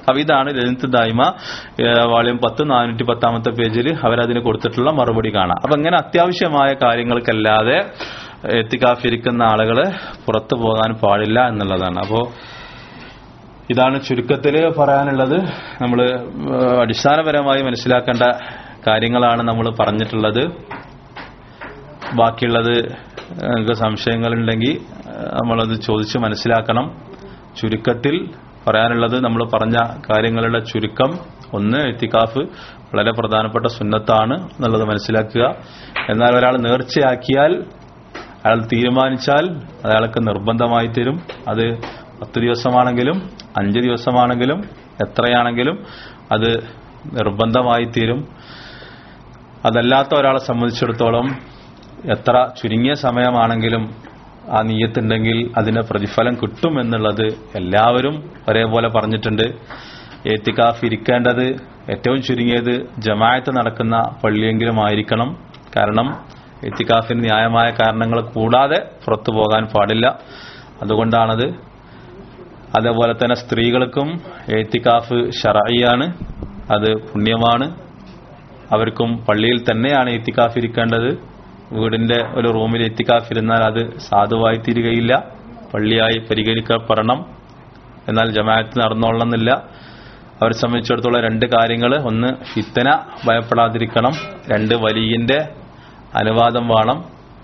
അപ്പൊ ഇതാണ് ലളിത് ദായ്മ വാള്യം പത്ത് നാനൂറ്റി പത്താമത്തെ പേജിൽ അവരതിന് കൊടുത്തിട്ടുള്ള മറുപടി കാണാം അപ്പൊ ഇങ്ങനെ അത്യാവശ്യമായ കാര്യങ്ങൾക്കല്ലാതെ എത്തിക്കാഫിരിക്കുന്ന ആളുകൾ പുറത്തു പോകാൻ പാടില്ല എന്നുള്ളതാണ് അപ്പോ ഇതാണ് ചുരുക്കത്തിൽ പറയാനുള്ളത് നമ്മൾ അടിസ്ഥാനപരമായി മനസ്സിലാക്കേണ്ട കാര്യങ്ങളാണ് നമ്മൾ പറഞ്ഞിട്ടുള്ളത് ബാക്കിയുള്ളത് നിങ്ങൾക്ക് സംശയങ്ങളുണ്ടെങ്കിൽ നമ്മളത് ചോദിച്ച് മനസ്സിലാക്കണം ചുരുക്കത്തിൽ പറയാനുള്ളത് നമ്മൾ പറഞ്ഞ കാര്യങ്ങളുടെ ചുരുക്കം ഒന്ന് എത്തിക്കാഫ് വളരെ പ്രധാനപ്പെട്ട സുന്നത്താണ് എന്നുള്ളത് മനസ്സിലാക്കുക എന്നാൽ ഒരാൾ നേർച്ചയാക്കിയാൽ അയാൾ തീരുമാനിച്ചാൽ അത് അയാൾക്ക് നിർബന്ധമായി തരും അത് പത്ത് ദിവസമാണെങ്കിലും അഞ്ച് ദിവസമാണെങ്കിലും എത്രയാണെങ്കിലും അത് നിർബന്ധമായി തീരും അതല്ലാത്ത ഒരാളെ സംബന്ധിച്ചിടത്തോളം എത്ര ചുരുങ്ങിയ സമയമാണെങ്കിലും ആ നീയത്തുണ്ടെങ്കിൽ അതിന് പ്രതിഫലം കിട്ടും എന്നുള്ളത് എല്ലാവരും ഒരേപോലെ പറഞ്ഞിട്ടുണ്ട് ഏത്തിക്കാഫ് ഇരിക്കേണ്ടത് ഏറ്റവും ചുരുങ്ങിയത് ജമായത്ത് നടക്കുന്ന പള്ളിയെങ്കിലും ആയിരിക്കണം കാരണം എത്തിക്കാഫിന് ന്യായമായ കാരണങ്ങൾ കൂടാതെ പുറത്തു പോകാൻ പാടില്ല അതുകൊണ്ടാണത് അതേപോലെ തന്നെ സ്ത്രീകൾക്കും ഏത്തിക്കാഫ് ഷറായിയാണ് അത് പുണ്യമാണ് അവർക്കും പള്ളിയിൽ തന്നെയാണ് എത്തിക്കാഫ് ഇരിക്കേണ്ടത് വീടിന്റെ ഒരു റൂമിൽ എത്തിക്കാഫ് ഇരുന്നാൽ അത് സാധുവായി തീരുകയില്ല പള്ളിയായി പരിഗണിക്കപ്പെടണം എന്നാൽ ജമാഅത്ത് നടന്നോളണമെന്നില്ല അവരെ സംബന്ധിച്ചിടത്തോളം രണ്ട് കാര്യങ്ങൾ ഒന്ന് ഫിത്തന ഭയപ്പെടാതിരിക്കണം രണ്ട് വലിയന്റെ അനുവാദം വേണം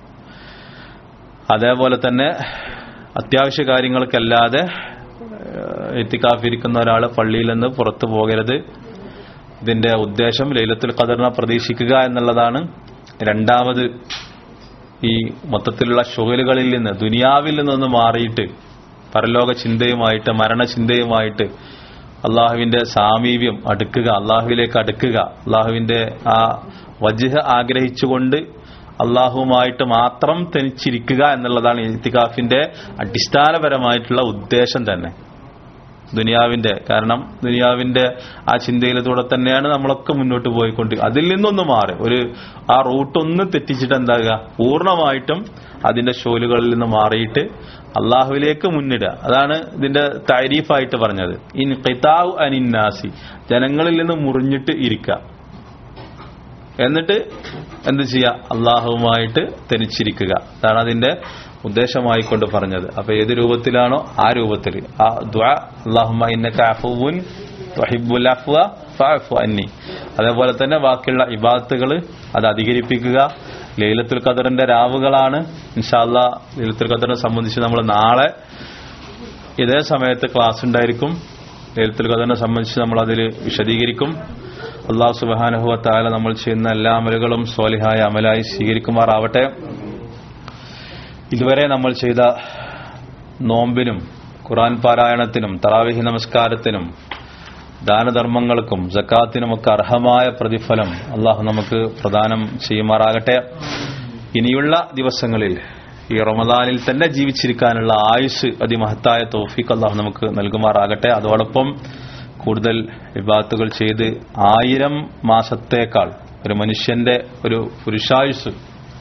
അതേപോലെ തന്നെ അത്യാവശ്യ കാര്യങ്ങൾക്കല്ലാതെ എത്തിക്കാഫിരിക്കുന്ന ഒരാൾ പള്ളിയിൽ നിന്ന് പുറത്തു പോകരുത് ഇതിന്റെ ഉദ്ദേശം ലൈലത്തുൽ ഖദറിനെ പ്രതീക്ഷിക്കുക എന്നുള്ളതാണ് രണ്ടാമത് ഈ മൊത്തത്തിലുള്ള ഷുഗലുകളിൽ നിന്ന് ദുനിയാവിൽ നിന്നൊന്ന് മാറിയിട്ട് പരലോക ചിന്തയുമായിട്ട് മരണചിന്തയുമായിട്ട് അള്ളാഹുവിന്റെ സാമീപ്യം അടുക്കുക അള്ളാഹുവിലേക്ക് അടുക്കുക അള്ളാഹുവിന്റെ ആ വജ്ഹ ആഗ്രഹിച്ചുകൊണ്ട് അള്ളാഹുവുമായിട്ട് മാത്രം തനിച്ചിരിക്കുക എന്നുള്ളതാണ് ഇത്തികാഫിന്റെ അടിസ്ഥാനപരമായിട്ടുള്ള ഉദ്ദേശം തന്നെ ദുനിയാവിന്റെ കാരണം ദുനിയാവിന്റെ ആ ചിന്തയിലൂടെ തന്നെയാണ് നമ്മളൊക്കെ മുന്നോട്ട് പോയിക്കൊണ്ട് അതിൽ നിന്നൊന്ന് മാറി ഒരു ആ റൂട്ട് ഒന്ന് തെറ്റിച്ചിട്ട് എന്താകുക പൂർണ്ണമായിട്ടും അതിന്റെ ഷോലുകളിൽ നിന്ന് മാറിയിട്ട് അള്ളാഹുവിലേക്ക് മുന്നിടുക അതാണ് ഇതിന്റെ താരീഫായിട്ട് പറഞ്ഞത് ഇൻ ഖിതാവ് അനിന്നാസി ജനങ്ങളിൽ നിന്ന് മുറിഞ്ഞിട്ട് ഇരിക്കുക എന്നിട്ട് എന്ത് ചെയ്യുക അള്ളാഹുവുമായിട്ട് തനിച്ചിരിക്കുക അതാണ് അതിന്റെ ഉദ്ദേശമായി കൊണ്ട് പറഞ്ഞത് അപ്പൊ ഏത് രൂപത്തിലാണോ ആ രൂപത്തിൽ ആ ദ്വാ അള്ളാഹുമ ഇന്നക അഫുവുൻ തുഹിബ്ബുൽ അഫ്വ ഫഅഫു അന്നി അതേപോലെ തന്നെ ബാക്കിയുള്ള ഇബാദത്തുകൾ അത് അധികരിപ്പിക്കുക ലൈലത്തുൽ ഖദറിന്റെ രാവുകളാണ് ഇൻഷാല്ല ലൈലത്തുൽ ഖദറിനെ സംബന്ധിച്ച് നമ്മൾ നാളെ ഇതേ സമയത്ത് ക്ലാസ് ഉണ്ടായിരിക്കും ലൈലത്തുൽ ഖദറിനെ സംബന്ധിച്ച് നമ്മൾ അതിൽ വിശദീകരിക്കും അള്ളാഹു സുബാനുഹുവ താല നമ്മൾ ചെയ്യുന്ന എല്ലാ അമലുകളും സ്വാലിഹായ അമലായി സ്വീകരിക്കുമാറാവട്ടെ ഇതുവരെ നമ്മൾ ചെയ്ത നോമ്പിനും ഖുറാൻ പാരായണത്തിനും തറാവിഹി നമസ്കാരത്തിനും ദാനധർമ്മങ്ങൾക്കും ജക്കാത്തിനുമൊക്കെ അർഹമായ പ്രതിഫലം അള്ളാഹു നമുക്ക് പ്രദാനം ചെയ്യുമാറാകട്ടെ ഇനിയുള്ള ദിവസങ്ങളിൽ ഈ റമദാനിൽ തന്നെ ജീവിച്ചിരിക്കാനുള്ള ആയുസ് അതിമഹത്തായ തോഫിക്ക് അള്ളാഹു നമുക്ക് നൽകുമാറാകട്ടെ അതോടൊപ്പം കൂടുതൽ വിഭാഗത്തുകൾ ചെയ്ത് ആയിരം മാസത്തേക്കാൾ ഒരു മനുഷ്യന്റെ ഒരു പുരുഷായുസ്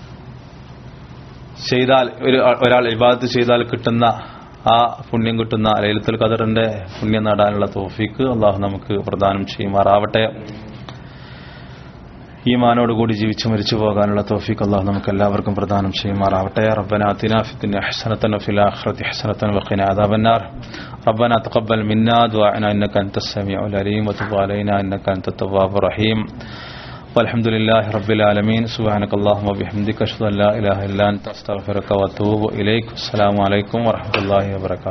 ചെയ്താൽ ഒരു ഒരാൾ ഇബാദത്ത് ചെയ്താൽ കിട്ടുന്ന ആ പുണ്യം കിട്ടുന്ന ലൈലത്തുൽ ഖദറിന്റെ പുണ്യം നേടാനുള്ള തോഫീക്ക് അള്ളാഹു നമുക്ക് പ്രദാനം ചെയ്യുമാറാവട്ടെ ഈമാനോടുകൂടി ജീവിച്ചു മരിച്ചു പോകാനുള്ള തോഫീക്ക് അള്ളാഹു നമുക്ക് എല്ലാവർക്കും പ്രദാനം ചെയ്യുമാറാവട്ടെ റബ്ബന ആതിന ഫി الدنيا حسنة وفي الآخرة حسنة وقنا عذاب النار ربنا تقبل منا دعاءنا إنك أنت السميع العليم وتب علينا إنك أنت التواب الرحيم والحمد لله رب العالمين سبحانك اللهم وبحمدك أشهد أن لا إله إلا أنت أستغفرك وأتوب إليك السلام عليكم ورحمة الله وبركاته